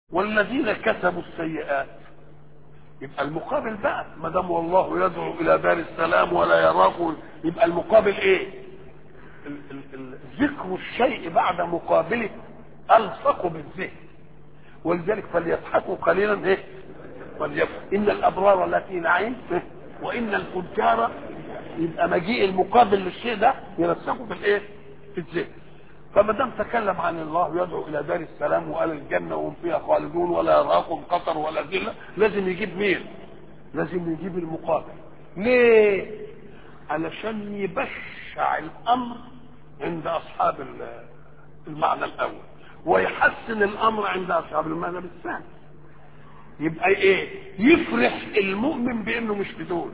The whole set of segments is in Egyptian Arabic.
والذين كسبوا السيئات يبقى المقابل بقى ما دام والله يدعو الى دار السلام ولا يراكم يبقى المقابل ايه ال- ال- ال- ذكر الشيء بعد مقابله الصق بالذهن ولذلك فليضحكوا قليلا ايه وليبكوا ان الابرار التي نعيم إيه؟ وان الفجار يبقى مجيء المقابل للشيء ده يرسخه في الايه في الذهن فما دام تكلم عن الله يدعو الى دار السلام وقال الجنه وهم فيها خالدون ولا يراكم قطر ولا ذله لازم يجيب مين؟ لازم يجيب المقابل. ليه؟ علشان يبشع الامر عند اصحاب ال- المعنى الاول ويحسن الامر عند اصحاب المعنى الثاني. يبقى ايه؟ يفرح المؤمن بانه مش في دول.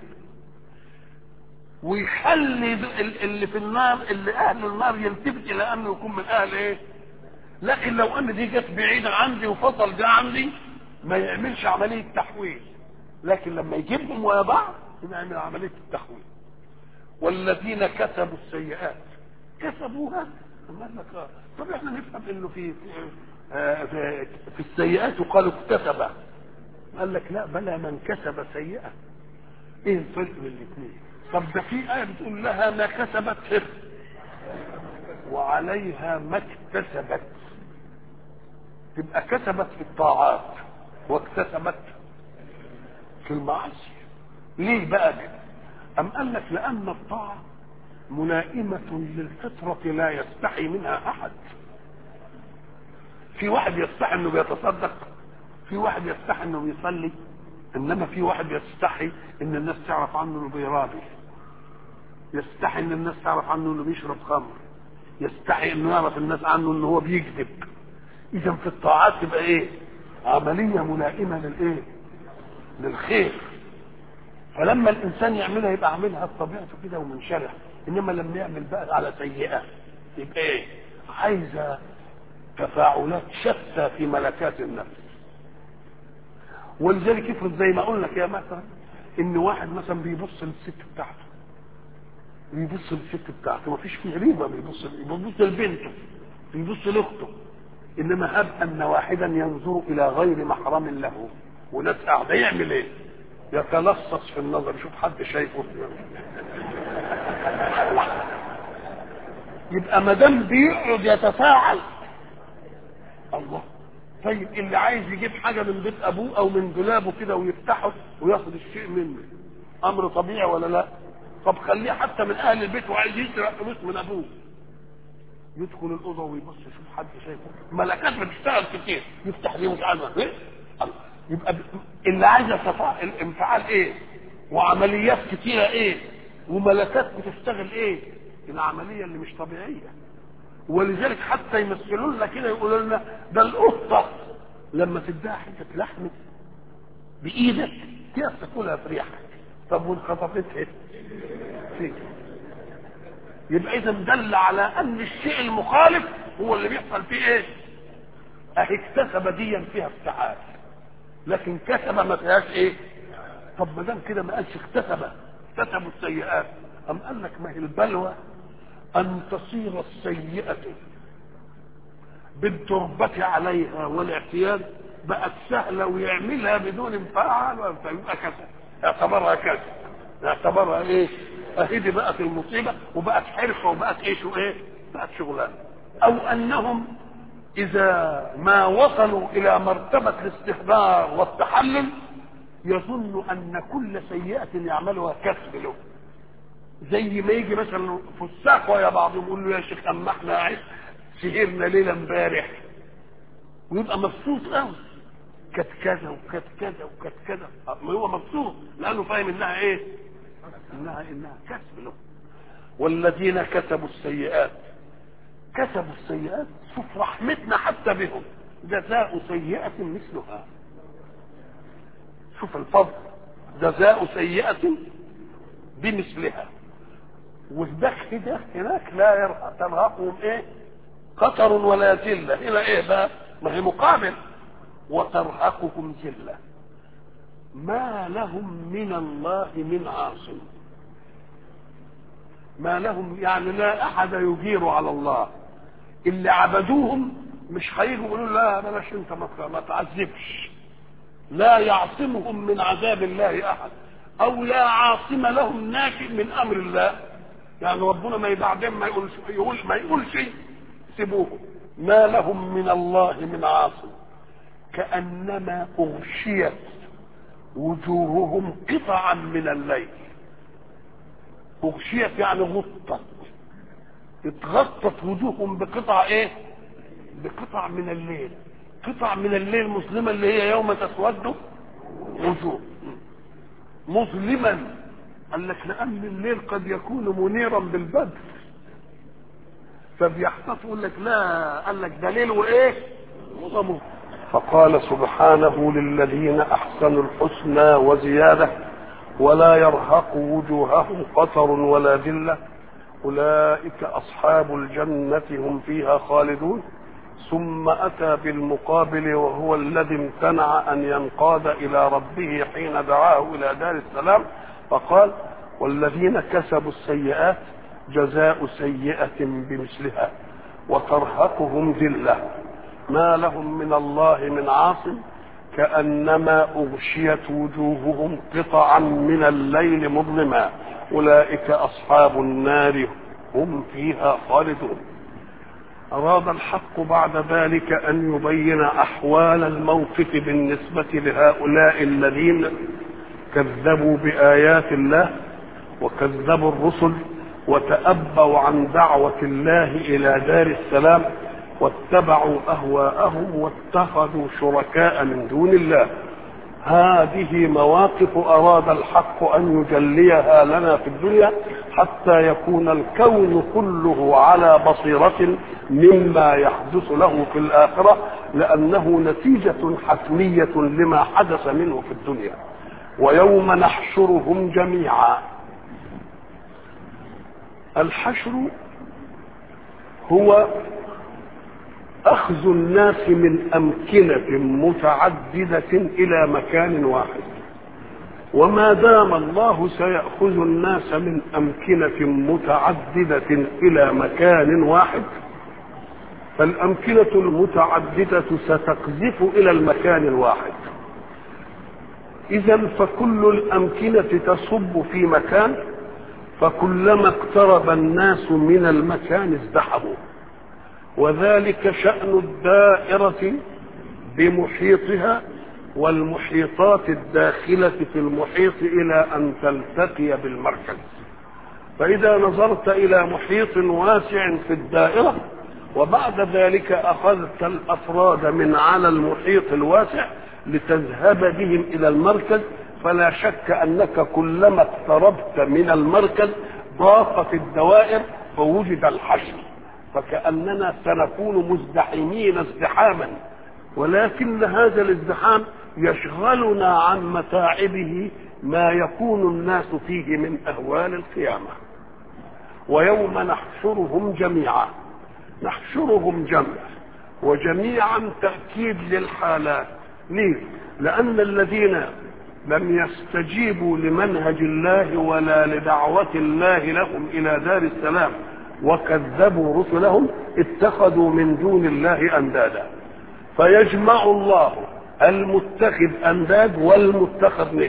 ويخلي ال- اللي في النار اللي اهل النار يلتفت الى انه يكون من اهل ايه لكن لو ان دي جت بعيده عندي وفصل ده عندي ما يعملش عمليه تحويل لكن لما يجيبهم ويا بعض يبقى يعمل عمليه التحويل والذين كسبوا السيئات كسبوها أما قال لك آه. طب احنا نفهم انه في في, آه، في, في السيئات وقالوا اكتسب قال لك لا بلى من كسب سيئه ايه الفرق بين الاثنين طب ده في آية بتقول لها ما كسبت هر وعليها ما اكتسبت تبقى كسبت في الطاعات واكتسبت في المعاصي ليه بقى كده أم قال لك لأن الطاعة ملائمة للفطرة لا يستحي منها أحد في واحد يستحي انه بيتصدق في واحد يستحي انه بيصلي انما في واحد يستحي ان الناس تعرف عنه انه بيرابي يستحي ان الناس تعرف عنه انه بيشرب خمر يستحي انه يعرف الناس عنه انه هو بيكذب اذا في الطاعات تبقى ايه عمليه ملائمه للايه للخير فلما الانسان يعملها يبقى عاملها بطبيعته كده ومنشرح انما لما يعمل بقى على سيئه يبقى ايه عايزه تفاعلات شتى في ملكات النفس ولذلك افرض زي ما قلنا كده مثلا ان واحد مثلا بيبص للست بتاعته بيبص للست بتاعته مفيش فيه ريبه بيبص بيبص لبنته بيبص لاخته انما هب ان واحدا ينظر الى غير محرم له وناس قاعده يعمل ايه؟ يتلصص في النظر يشوف حد شايفه يبقى ما دام بيقعد يتفاعل الله طيب اللي عايز يجيب حاجه من بيت ابوه او من دولابه كده ويفتحه وياخد الشيء منه امر طبيعي ولا لا طب خليه حتى من اهل البيت وعايز يسرق فلوس من ابوه يدخل الاوضه ويبص يشوف حد شايفه ملكات بتشتغل كتير يفتح دي مش عارف ايه الله. يبقى ب- اللي عايز يتفاعل الانفعال ايه وعمليات كتيره ايه وملكات بتشتغل ايه العمليه اللي مش طبيعيه ولذلك حتى يمثلوا لنا كده يقولوا لنا ده القطه لما تديها حته لحم بايدك كيف تاكلها في ريحك طب وان خطفتها فيك يبقى اذا دل على ان الشيء المخالف هو اللي بيحصل فيه ايه اهي اكتسب ديا فيها افتعال لكن كسب ما فيهاش ايه طب ما دام كده ما قالش اكتسب اكتسبوا السيئات ام قال لك ما هي البلوى ان تصير السيئه بالتربة عليها والاعتياد بقت سهلة ويعملها بدون انفعال فيبقى كسب اعتبرها كسب اعتبرها ايه اهي دي بقت المصيبة وبقت حرفة وبقت ايش وايه بقت شغلانة او انهم اذا ما وصلوا الى مرتبة الاستهبار والتحلل يظن ان كل سيئة يعملها كسب له زي ما يجي مثلا فساق ويا بعضهم يقول له يا شيخ اما احنا عايز سهرنا ليله امبارح ويبقى مبسوط قوي كانت كذا وكانت كذا وكانت كذا ما هو مبسوط لانه فاهم انها ايه؟ انها انها كسب له والذين كسبوا السيئات كسبوا السيئات شوف رحمتنا حتى بهم جزاء سيئة مثلها شوف الفضل جزاء سيئة بمثلها وده كده هناك لا يرهق ترهقهم ايه قطر ولا ذله الى ايه بقى ما هي مقابل وترهقهم ذله ما لهم من الله من عاصم ما لهم يعني لا احد يجير على الله اللي عبدوهم مش هيجوا يقولوا لا بلاش انت ما تعذبش لا يعصمهم من عذاب الله احد او لا عاصم لهم ناشئ من امر الله يعني ربنا ما بعدين ما يقولش يقول ما يقولش سيبوه ما لهم من الله من عاصم كانما اغشيت وجوههم قطعا من الليل اغشيت يعني غطت اتغطت وجوههم بقطع ايه بقطع من الليل قطع من الليل مظلمه اللي هي يوم تسود وجوه مظلما قال لك لان الليل قد يكون منيرا بالبدر فبيحتفظ يقول لك لا قال لك ده ليل وايه وضمه فقال سبحانه للذين احسنوا الحسنى وزياده ولا يرهق وجوههم قطر ولا ذله اولئك اصحاب الجنه هم فيها خالدون ثم اتى بالمقابل وهو الذي امتنع ان ينقاد الى ربه حين دعاه الى دار السلام فقال والذين كسبوا السيئات جزاء سيئه بمثلها وترهقهم ذله ما لهم من الله من عاصم كانما اغشيت وجوههم قطعا من الليل مظلما اولئك اصحاب النار هم فيها خالدون أراد الحق بعد ذلك أن يبين أحوال الموقف بالنسبة لهؤلاء الذين كذبوا بآيات الله وكذبوا الرسل وتأبوا عن دعوة الله إلى دار السلام واتبعوا أهواءهم واتخذوا شركاء من دون الله هذه مواقف أراد الحق أن يجليها لنا في الدنيا حتى يكون الكون كله على بصيرة مما يحدث له في الآخرة لأنه نتيجة حتمية لما حدث منه في الدنيا ويوم نحشرهم جميعا الحشر هو أخذ الناس من أمكنة متعددة إلى مكان واحد وما دام الله سيأخذ الناس من أمكنة متعددة إلى مكان واحد فالأمكنة المتعددة ستقذف إلى المكان الواحد إذا فكل الأمكنة تصب في مكان فكلما اقترب الناس من المكان ازدحموا وذلك شأن الدائرة بمحيطها والمحيطات الداخلة في المحيط إلى أن تلتقي بالمركز فإذا نظرت إلى محيط واسع في الدائرة وبعد ذلك أخذت الأفراد من على المحيط الواسع لتذهب بهم إلى المركز فلا شك أنك كلما اقتربت من المركز ضاقت الدوائر فوجد الحشر فكأننا سنكون مزدحمين ازدحاما ولكن هذا الازدحام يشغلنا عن متاعبه ما يكون الناس فيه من أهوال القيامة ويوم نحشرهم جميعا نحشرهم جمع وجميعا تأكيد للحالات ليه؟ لأن الذين لم يستجيبوا لمنهج الله ولا لدعوة الله لهم إلى دار السلام وكذبوا رسلهم اتخذوا من دون الله أندادا فيجمع الله المتخذ أنداد والمتخذ ند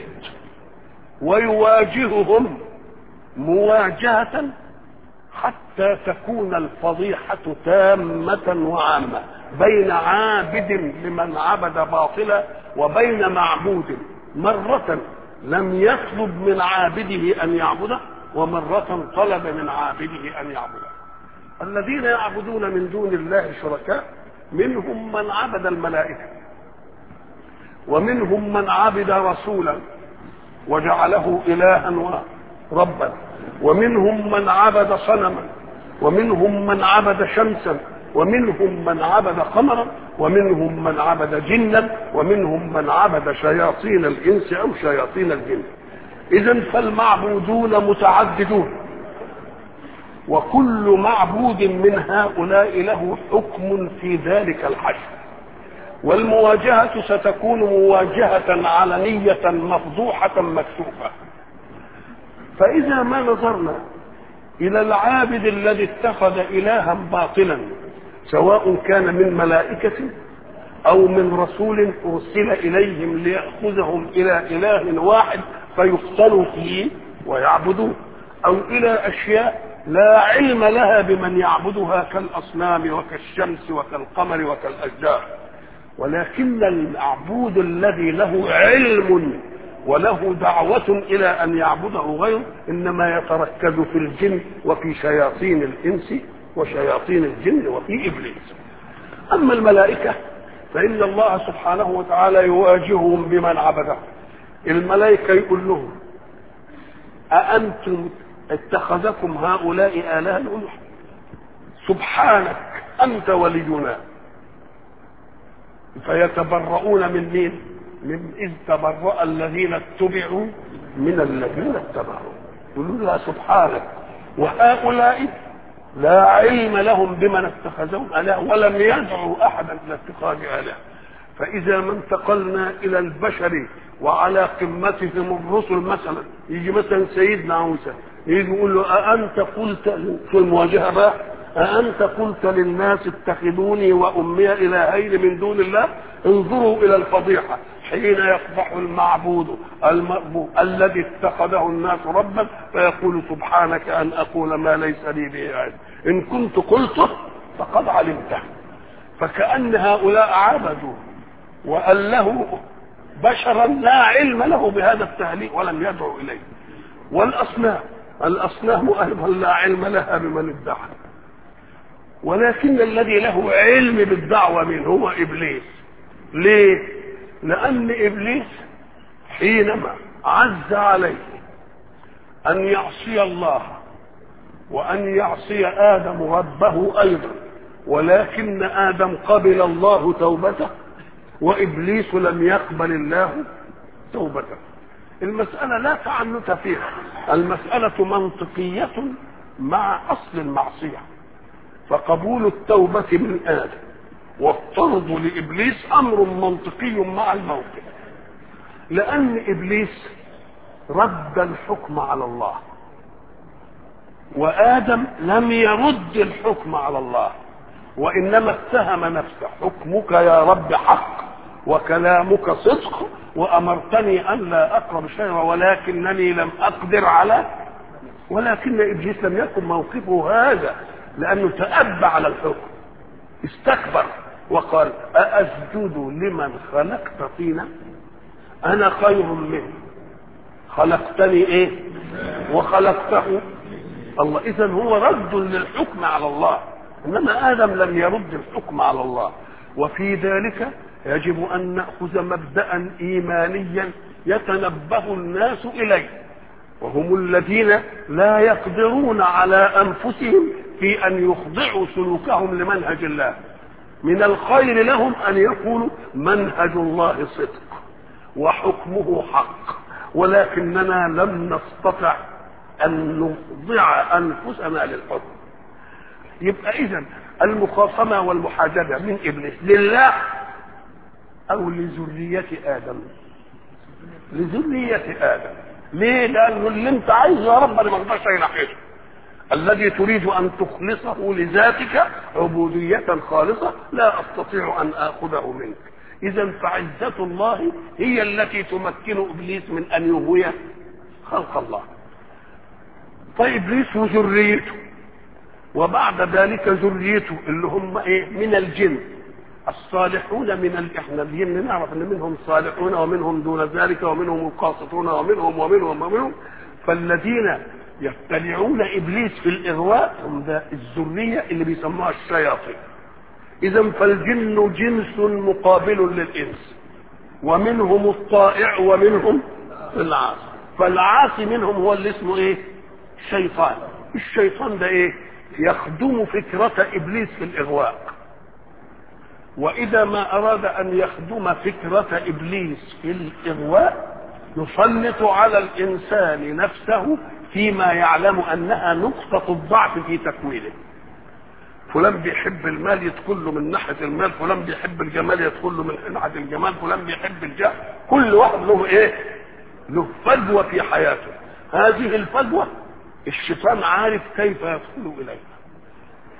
ويواجههم مواجهة حتى تكون الفضيحة تامة وعامة بين عابد لمن عبد باطلا وبين معبود مرة لم يطلب من عابده أن يعبده ومرة طلب من عابده أن يعبده الذين يعبدون من دون الله شركاء منهم من عبد الملائكة ومنهم من عبد رسولا وجعله إلها وربا ومنهم من عبد صنما ومنهم من عبد شمسا ومنهم من عبد قمرا ومنهم من عبد جنا ومنهم من عبد شياطين الانس او شياطين الجن اذا فالمعبودون متعددون وكل معبود من هؤلاء له حكم في ذلك الحشر والمواجهة ستكون مواجهة علنية مفضوحة مكشوفة فإذا ما نظرنا إلى العابد الذي اتخذ إلها باطلا سواء كان من ملائكة أو من رسول أرسل إليهم ليأخذهم إلى إله واحد فيفتنوا فيه ويعبدوه أو إلى أشياء لا علم لها بمن يعبدها كالأصنام وكالشمس وكالقمر وكالأشجار ولكن المعبود الذي له علم وله دعوة إلى أن يعبده غيره إنما يتركز في الجن وفي شياطين الإنس وشياطين الجن وفي إبليس أما الملائكة فإن الله سبحانه وتعالى يواجههم بمن عبده الملائكة يقول لهم أأنتم اتخذكم هؤلاء آلهة يقول سبحانك أنت ولينا فيتبرؤون من مين؟ من إذ تبرأ الذين اتبعوا من الذين اتبعوا يقولوا لا سبحانك وهؤلاء لا علم لهم بمن اتخذهم آلهة ولم يدعوا أحدا إلى اتخاذ آلهة فإذا ما انتقلنا إلى البشر وعلى قمتهم الرسل مثلا يجي مثلا سيدنا موسى يجي يقول له أأنت قلت في المواجهة بقى أأنت قلت للناس اتخذوني وأمي إلهين من دون الله انظروا إلى الفضيحة حين يصبح المعبود المربوب الذي اتخذه الناس ربا فيقول سبحانك أن أقول ما ليس لي به علم إن كنت قلته فقد علمته فكأن هؤلاء عبدوا وأن له بشرا لا علم له بهذا التهليل ولم يدعو إليه والأصنام الأصنام أيضا لا علم لها بمن ادعى ولكن الذي له علم بالدعوة منه هو إبليس ليه؟ لأن إبليس حينما عز عليه أن يعصي الله وأن يعصي آدم ربه أيضا ولكن آدم قبل الله توبته وإبليس لم يقبل الله توبته المسألة لا تعنت فيها المسألة منطقية مع أصل المعصية فقبول التوبة من آدم والطرد لإبليس أمر منطقي مع الموقف لأن إبليس رد الحكم على الله وآدم لم يرد الحكم على الله وإنما اتهم نفسه حكمك يا رب حق وكلامك صدق وأمرتني أن لا أقرب شيئا ولكنني لم أقدر على ولكن إبليس لم يكن موقفه هذا لأنه تأبى على الحكم استكبر وقال أأسجد لمن خلقت طينا أنا خير منه خلقتني إيه وخلقته الله إذا هو رد للحكم على الله إنما آدم لم يرد الحكم على الله وفي ذلك يجب أن نأخذ مبدأ إيمانيا يتنبه الناس إليه وهم الذين لا يقدرون على أنفسهم في أن يخضعوا سلوكهم لمنهج الله من الخير لهم أن يقولوا منهج الله صدق وحكمه حق ولكننا لم نستطع أن نخضع أنفسنا للحكم يبقى إذا المخاصمة والمحاججة من إبليس لله أو لذرية آدم لذرية آدم ليه؟ لأنه اللي أنت عايزه يا رب أنا ما أقدرش ناحيته الذي تريد أن تخلصه لذاتك عبودية خالصة لا أستطيع أن آخذه منك إذا فعزة الله هي التي تمكن إبليس من أن يغوي خلق الله فإبليس وذريته وبعد ذلك ذريته اللي هم ايه من الجن الصالحون من ال... احنا الجن نعرف ان منهم صالحون ومنهم دون ذلك ومنهم القاسطون ومنهم ومنهم ومنهم فالذين يبتلعون ابليس في الاغواء هم ده الذريه اللي بيسموها الشياطين اذا فالجن جنس مقابل للانس ومنهم الطائع ومنهم العاصي فالعاصي منهم هو اللي اسمه ايه شيطان الشيطان ده ايه يخدم فكرة إبليس في الإغواء وإذا ما أراد أن يخدم فكرة إبليس في الإغواء يسلط على الإنسان نفسه فيما يعلم أنها نقطة الضعف في تكوينه فلان بيحب المال يدخل له من ناحية المال فلان بيحب الجمال يدخل له من ناحية الجمال فلان بيحب الجاه كل واحد له إيه له فجوة في حياته هذه الفجوة الشيطان عارف كيف يدخل إليها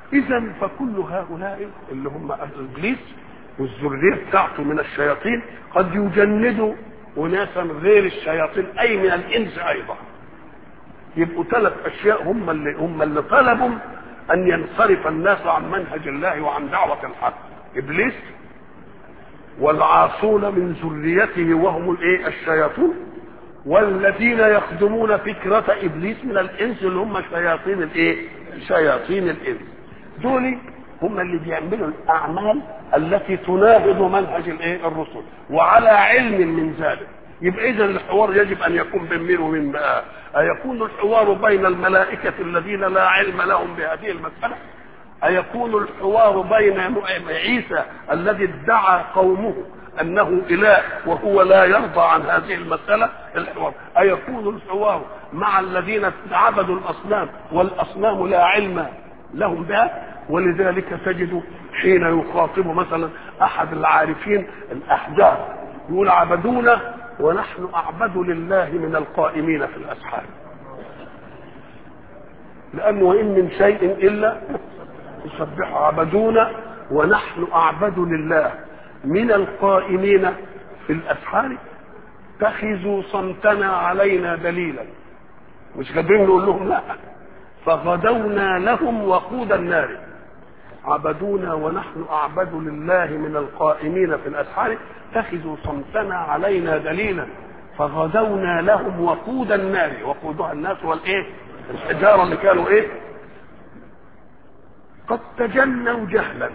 اذا فكل هؤلاء اللي هم اهل ابليس والذريه بتاعته من الشياطين قد يجندوا اناسا غير الشياطين اي من الانس ايضا يبقوا ثلاث اشياء هم اللي هم اللي طلبوا ان ينصرف الناس عن منهج الله وعن دعوه الحق ابليس والعاصون من ذريته وهم الايه الشياطين والذين يخدمون فكرة ابليس من الانس اللي هم شياطين الايه شياطين الانس دول هم اللي بيعملوا الاعمال التي تناهض منهج الايه الرسل وعلى علم من ذلك يبقى اذا الحوار يجب ان يكون بين مين ومين بقى ايكون الحوار بين الملائكه الذين لا علم لهم بهذه المساله أيكون الحوار بين عيسى الذي ادعى قومه أنه إله وهو لا يرضى عن هذه المسألة الحوار أيكون الحوار مع الذين عبدوا الأصنام والأصنام لا علم لهم بها ولذلك تجد حين يخاطب مثلا أحد العارفين الأحداث يقول عبدونا ونحن أعبد لله من القائمين في الأسحار لأنه وإن من شيء إلا يسبح عبدونا ونحن أعبد لله من القائمين في الأسحار اتخذوا صمتنا علينا دليلا مش قادرين نقول لهم لا فغدونا لهم وقود النار عبدونا ونحن أعبد لله من القائمين في الأسحار اتخذوا صمتنا علينا دليلا فغدونا لهم وقود النار وقودها الناس والايه الحجاره اللي كانوا ايه قد تجنوا جهلا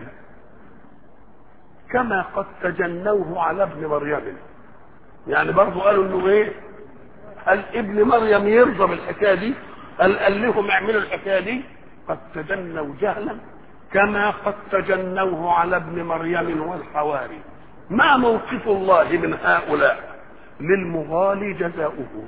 كما قد تجنوه على ابن مريم يعني برضه قالوا انه ايه قال ابن مريم يرضى بالحكايه دي قال قال لهم اعملوا الحكايه دي قد تجنوا جهلا كما قد تجنوه على ابن مريم والحواري ما موقف الله من هؤلاء للمغالي جزاؤه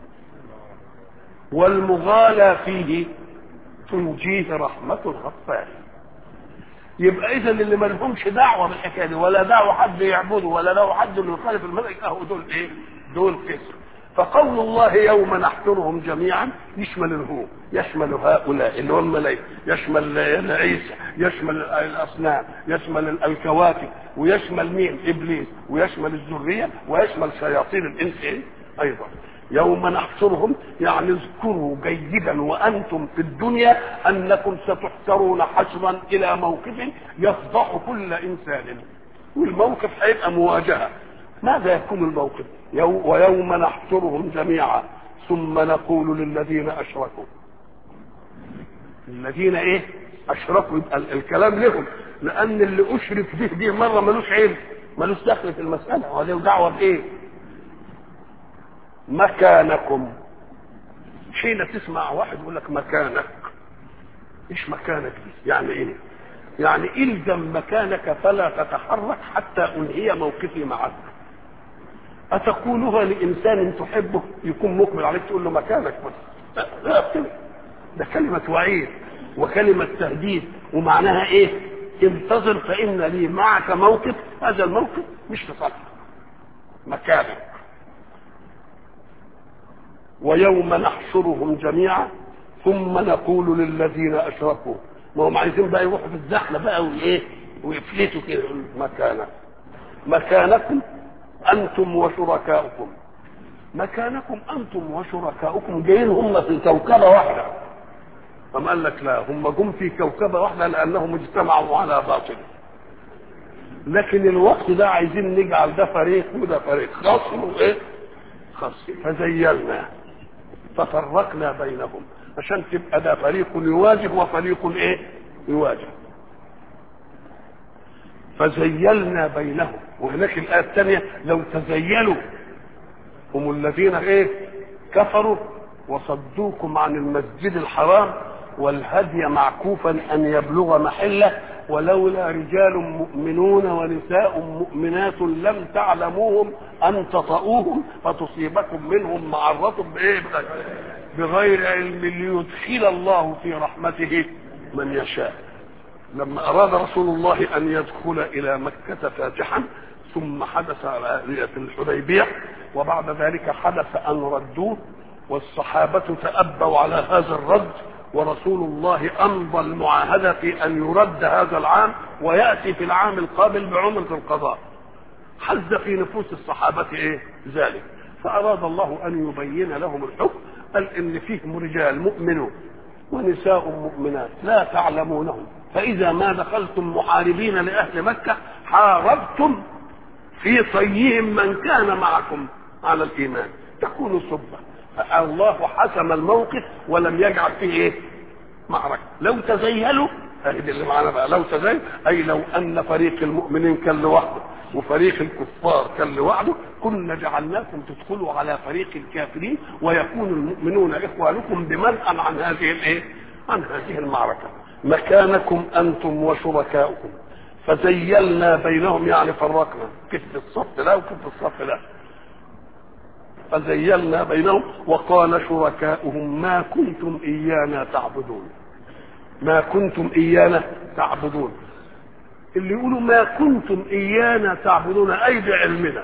والمغالى فيه تنجيه رحمة الغفار يبقى اذا اللي ما لهمش دعوه بالحكايه دي ولا دعوه حد يعبده ولا دعوه حد انه يخالف الملك اهو دول ايه؟ دول قسم فقول الله يوم نحشرهم جميعا يشمل الهو يشمل هؤلاء اللي هو الملائكه يشمل عيسى يشمل الاصنام يشمل الكواكب ويشمل مين ابليس ويشمل الذريه ويشمل شياطين الانس إيه؟ ايضا يوم نحشرهم يعني اذكروا جيدا وانتم في الدنيا انكم ستحشرون حشرا الى موقف يفضح كل انسان والموقف هيبقى مواجهه ماذا يكون الموقف يو ويوم نحشرهم جميعا ثم نقول للذين اشركوا الذين ايه اشركوا يبقى الكلام لهم لان اللي اشرك به دي مره ملوش علم ملوش دخل في المساله وله دعوه بايه مكانكم حين تسمع واحد يقول لك مكانك ايش مكانك دي يعني ايه يعني الزم مكانك فلا تتحرك حتى انهي موقفي معك اتقولها لانسان تحبه يكون مقبل عليك تقول له مكانك بس لا, لا كده ده كلمه وعيد وكلمه تهديد ومعناها ايه انتظر فان لي معك موقف هذا الموقف مش في صالحك مكانك ويوم نحشرهم جميعا ثم نقول للذين اشركوا ما هم عايزين بقى يروحوا في الزحمه بقى وايه ويفلتوا كده مكانك مكانكم انتم وشركاؤكم مكانكم انتم وشركاؤكم جايين هم في كوكبه واحده فما قال لك لا هم جم في كوكبه واحده لانهم اجتمعوا على باطل لكن الوقت ده عايزين نجعل ده فريق وده فريق خصم وايه خصم فزيلنا ففرقنا بينهم عشان تبقى ده فريق يواجه وفريق ايه يواجه فزيلنا بينهم وهناك الآية الثانية لو تزيلوا هم الذين ايه كفروا وصدوكم عن المسجد الحرام والهدي معكوفا ان يبلغ محله ولولا رجال مؤمنون ونساء مؤمنات لم تعلموهم ان تطؤوهم فتصيبكم منهم معرة بايه بغير علم ليدخل الله في رحمته من يشاء لما اراد رسول الله ان يدخل الى مكة فاتحا ثم حدث في الحديبية وبعد ذلك حدث ان ردوه والصحابة تأبوا على هذا الرد ورسول الله امضى المعاهده في ان يرد هذا العام وياتي في العام القابل بعمره القضاء حز في نفوس الصحابه ايه ذلك فاراد الله ان يبين لهم الحكم قال ان فيهم رجال مؤمنون ونساء مؤمنات لا تعلمونهم فاذا ما دخلتم محاربين لاهل مكه حاربتم في طيهم من كان معكم على الايمان تكون سبه الله حسم الموقف ولم يجعل فيه ايه معركه لو تزيلوا هذه اللي معانا بقى لو تزيل اي لو ان فريق المؤمنين كان لوحده وفريق الكفار كان لوحده كنا جعلناكم تدخلوا على فريق الكافرين ويكون المؤمنون اخوانكم بمنأى عن هذه الايه عن هذه المعركه مكانكم انتم وشركاؤكم فزيلنا بينهم يعني فرقنا كتف الصف ده وكتف الصف ده فزيلنا بينهم وقال شركاؤهم ما كنتم ايانا تعبدون ما كنتم ايانا تعبدون اللي يقولوا ما كنتم ايانا تعبدون اي بعلمنا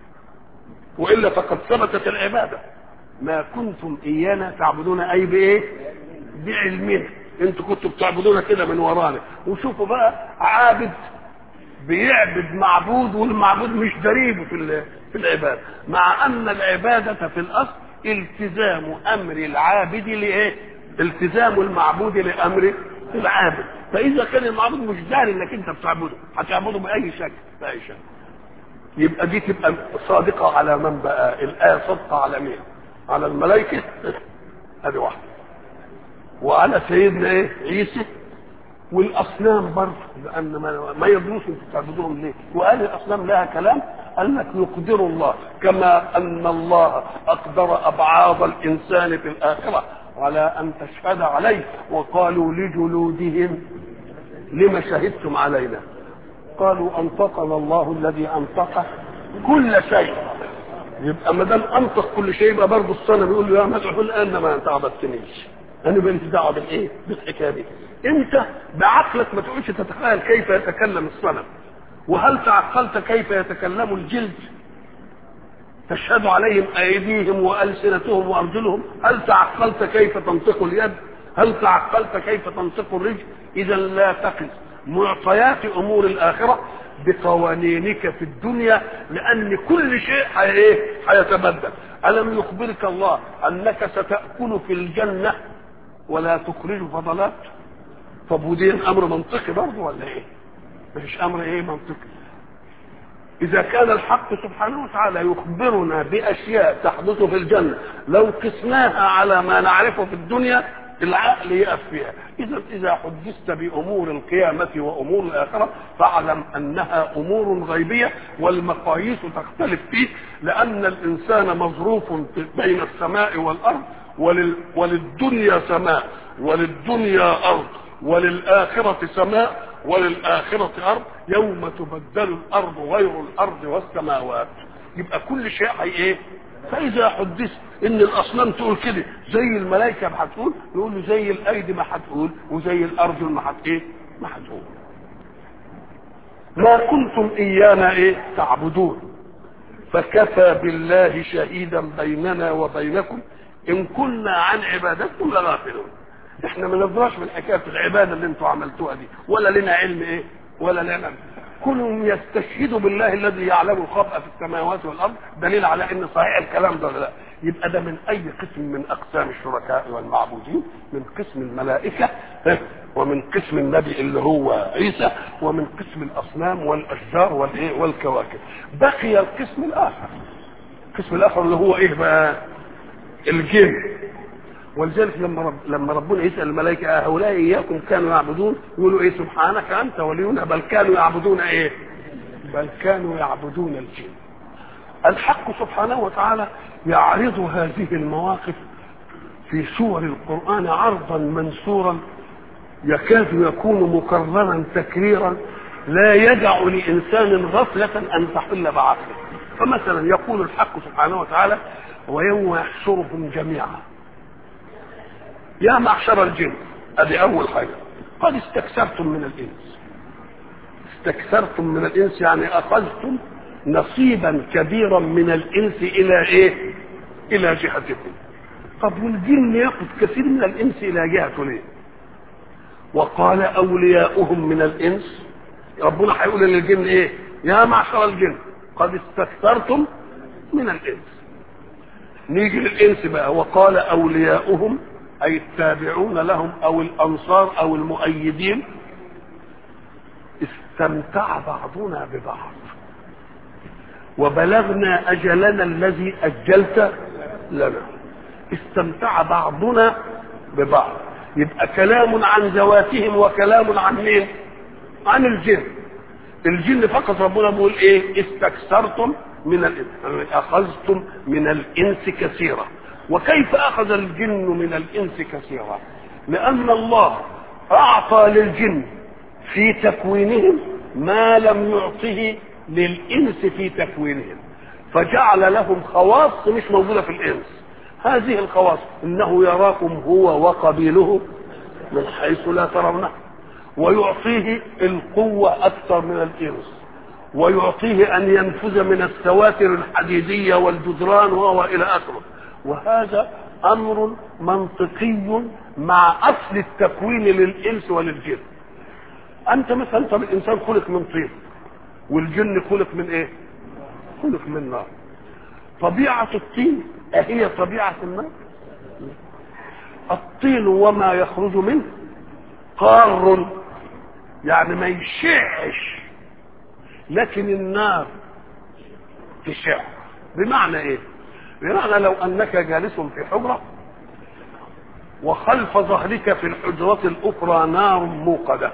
والا فقد ثبتت العباده ما كنتم ايانا تعبدون اي بايه بعلمنا انتوا كنتوا بتعبدونا كده من ورانا وشوفوا بقى عابد بيعبد معبود والمعبود مش دريبه في في العباده مع ان العباده في الاصل التزام امر العابد لايه التزام المعبود لامر العابد فاذا كان المعبود مش داري انك انت بتعبده هتعبده باي شكل باي شكل يبقى دي تبقى صادقه على من بقى الايه صادقه على مين على الملائكه ادي واحده وعلى سيدنا ايه عيسى والاصنام برضه لان ما, ما يدروش انتوا تعبدوهم ليه وقال الاصنام لها كلام قال لك يقدر الله كما ان الله اقدر ابعاض الانسان في الاخره على ان تشهد عليه وقالوا لجلودهم لما شهدتم علينا قالوا انطقنا الله الذي انطق كل شيء يبقى ما دام انطق كل شيء يبقى برضه الصنم يقول له يا مدعو الان ما انت عبدتنيش انا بنت دعوه بالايه؟ بالحكايه دي انت بعقلك ما تقولش تتخيل كيف يتكلم الصنم وهل تعقلت كيف يتكلم الجلد تشهد عليهم ايديهم والسنتهم وارجلهم هل تعقلت كيف تنطق اليد هل تعقلت كيف تنطق الرجل اذا لا تقس معطيات امور الاخره بقوانينك في الدنيا لان كل شيء ايه هيتبدل الم يخبرك الله انك ستاكل في الجنه ولا تخرج فضلات طب ودي امر منطقي برضه ولا ايه مش امر ايه منطقي اذا كان الحق سبحانه وتعالى يخبرنا باشياء تحدث في الجنه لو قسناها على ما نعرفه في الدنيا العقل يقف فيها اذا اذا حدثت بامور القيامه وامور الاخره فاعلم انها امور غيبيه والمقاييس تختلف فيه لان الانسان مظروف بين السماء والارض ولل وللدنيا سماء وللدنيا ارض وللآخرة سماء وللآخرة أرض يوم تبدل الأرض غير الأرض والسماوات يبقى كل شيء هي إيه؟ فإذا حدثت إن الأصنام تقول كده زي الملائكة ما هتقول يقول له زي الأيدي ما هتقول وزي الأرجل ما هت إيه؟ ما هتقول ما كنتم إيانا إيه؟ تعبدون فكفى بالله شهيدا بيننا وبينكم إن كنا عن عبادتكم لغافلون احنا ما ندراش من حكايه العباده اللي انتوا عملتوها دي ولا لنا علم ايه ولا لنا كلهم يستشهدوا بالله الذي يعلم الخبأ في السماوات والارض دليل على ان صحيح الكلام ده ولا لا يبقى ده من اي قسم من اقسام الشركاء والمعبودين من قسم الملائكه ومن قسم النبي اللي هو عيسى ومن قسم الاصنام والاشجار والايه والكواكب بقي القسم الاخر القسم الاخر اللي هو ايه بقى الجن ولذلك لما رب لما ربنا يسال الملائكه هؤلاء اياكم كانوا يعبدون يقولوا ايه سبحانك انت ولينا بل كانوا يعبدون ايه؟ بل كانوا يعبدون الجن. الحق سبحانه وتعالى يعرض هذه المواقف في سور القران عرضا منثورا يكاد يكون مكررا تكريرا لا يدع لانسان غفله ان تحل بعقله. فمثلا يقول الحق سبحانه وتعالى ويوم يحشرهم جميعا يا معشر الجن ادي اول حاجه قد استكثرتم من الانس استكثرتم من الانس يعني اخذتم نصيبا كبيرا من الانس الى ايه الى جهتكم طب والجن ياخذ كثير من الانس الى جهته ليه وقال اولياؤهم من الانس ربنا هيقول للجن ايه يا معشر الجن قد استكثرتم من الانس نيجي للانس بقى وقال اولياؤهم اي التابعون لهم او الانصار او المؤيدين استمتع بعضنا ببعض وبلغنا اجلنا الذي اجلت لنا استمتع بعضنا ببعض يبقى كلام عن ذواتهم وكلام عن مين عن الجن الجن فقط ربنا بيقول ايه استكثرتم من الانس يعني اخذتم من الانس كثيرا وكيف اخذ الجن من الانس كثيرا لان الله اعطى للجن في تكوينهم ما لم يعطه للانس في تكوينهم فجعل لهم خواص مش موجوده في الانس هذه الخواص انه يراكم هو وقبيله من حيث لا ترونه ويعطيه القوه اكثر من الانس ويعطيه ان ينفذ من السواتر الحديديه والجدران وهو الى اخره وهذا امر منطقي مع اصل التكوين للانس وللجن انت مثلا طب الانسان خلق من طين والجن خلق من ايه خلق من نار طبيعه الطين اهي طبيعه النار الطين وما يخرج منه قار يعني ما يشعش لكن النار تشع بمعنى ايه بمعنى لو انك جالس في حجره وخلف ظهرك في الحجرة الأخرى نار موقدة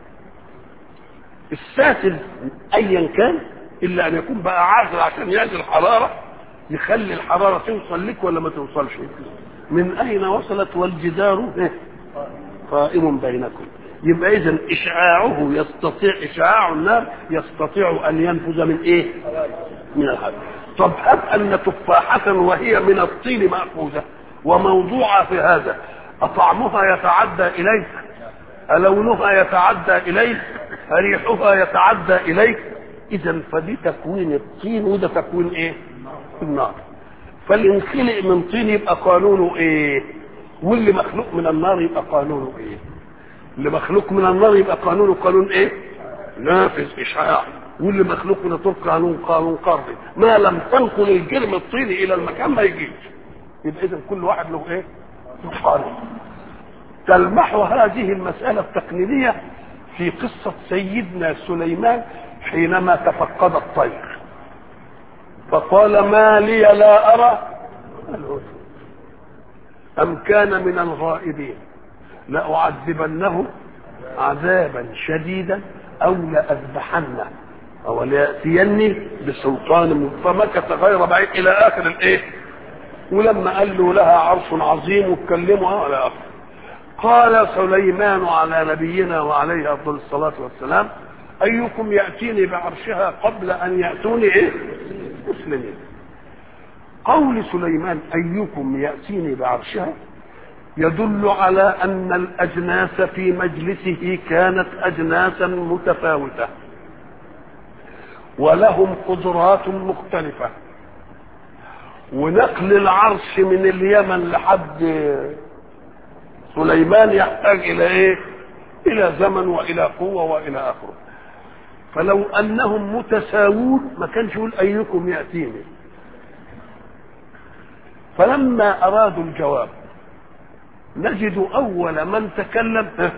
الساتر أيا كان إلا أن يكون بقى عازل عشان يعزل الحرارة يخلي الحرارة توصل لك ولا ما توصلش من أين وصلت والجدار قائم بينكم يبقى إذا إشعاعه يستطيع إشعاع النار يستطيع أن ينفذ من إيه؟ من الحرب طب هب أن تفاحة وهي من الطين مأخوذة وموضوعة في هذا أطعمها يتعدى إليك ألونها يتعدى إليك ريحها يتعدى إليك إذا فدي تكوين الطين وده تكوين إيه؟ النار فاللي انخلق من طين يبقى قانونه إيه؟ واللي مخلوق من النار يبقى قانونه إيه؟ اللي مخلوق من النار يبقى قانونه قانون إيه؟ نافذ إشعاع واللي مخلوق من الطين قانون قانون قرضي ما لم تنقل الجرم الطيني إلى المكان ما يجيش يبقى اذا كل واحد له ايه قانون تلمح هذه المسألة التقنينية في قصة سيدنا سليمان حينما تفقد الطير فقال ما لي لا أرى الهدى أم كان من الغائبين لأعذبنه عذابا شديدا أو لأذبحنه أو ليأتيني بسلطان فمكث غير بعيد إلى آخر الإيه؟ ولما قال له لها عرش عظيم واتكلموا على اخر قال سليمان على نبينا وعليه افضل الصلاه والسلام ايكم ياتيني بعرشها قبل ان ياتوني ايه مسلمين قول سليمان ايكم ياتيني بعرشها يدل على ان الاجناس في مجلسه كانت اجناسا متفاوته ولهم قدرات مختلفه ونقل العرش من اليمن لحد سليمان يحتاج الى ايه الى زمن والى قوه والى اخره فلو انهم متساوون ما كانش يقول ايكم ياتيني فلما ارادوا الجواب نجد اول من تكلم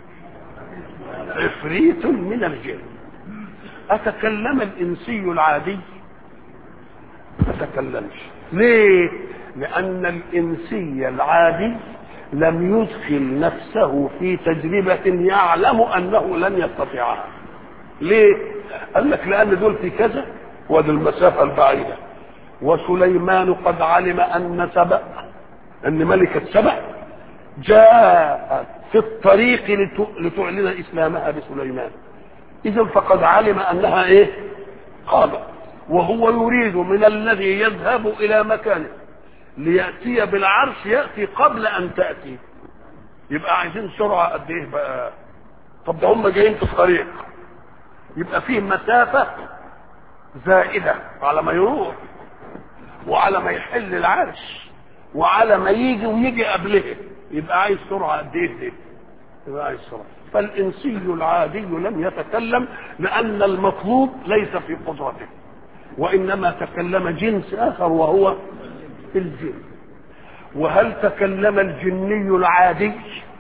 عفريت من الجن اتكلم الانسي العادي ما تكلمش ليه لان الانسي العادي لم يدخل نفسه في تجربة يعلم أنه لن يستطيعها ليه قال لك لأن دول في كذا ودي المسافة البعيدة وسليمان قد علم أن سبأ أن ملكة سبأ جاءت في الطريق لتعلن إسلامها بسليمان إذا فقد علم أنها إيه قامت وهو يريد من الذي يذهب الى مكانه لياتي بالعرش ياتي قبل ان تاتي يبقى عايزين سرعه قد ايه بقى طب ده هم جايين في الطريق يبقى فيه مسافه زائده على ما يروح وعلى ما يحل العرش وعلى ما يجي ويجي قبله يبقى عايز سرعه قد ايه دي؟ يبقى عايز سرعه فالانسي العادي لم يتكلم لان المطلوب ليس في قدرته وانما تكلم جنس اخر وهو الجن وهل تكلم الجني العادي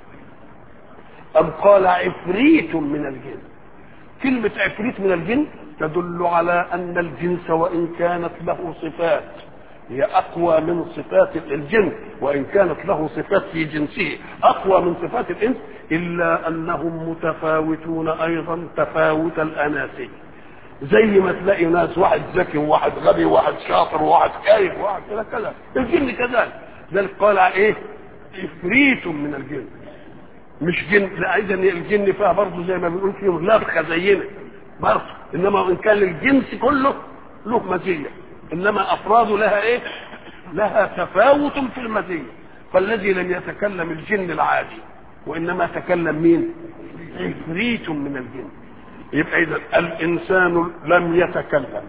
ام قال عفريت من الجن كلمه عفريت من الجن تدل على ان الجنس وان كانت له صفات هي اقوى من صفات الجن وان كانت له صفات في جنسه اقوى من صفات الانس الا انهم متفاوتون ايضا تفاوت الاناسي زي ما تلاقي ناس واحد ذكي وواحد غبي وواحد شاطر وواحد كايف وواحد كذا كذا الجن كذلك ذلك قال ايه افريت من الجن مش جن لا اذا الجن فيها برضه زي ما بنقول فيهم لبخه زينا برضه انما وان كان الجنس كله له مزيه انما افراده لها ايه لها تفاوت في المزيه فالذي لم يتكلم الجن العادي وانما تكلم مين عفريت من الجن يبقى اذا الانسان لم يتكلم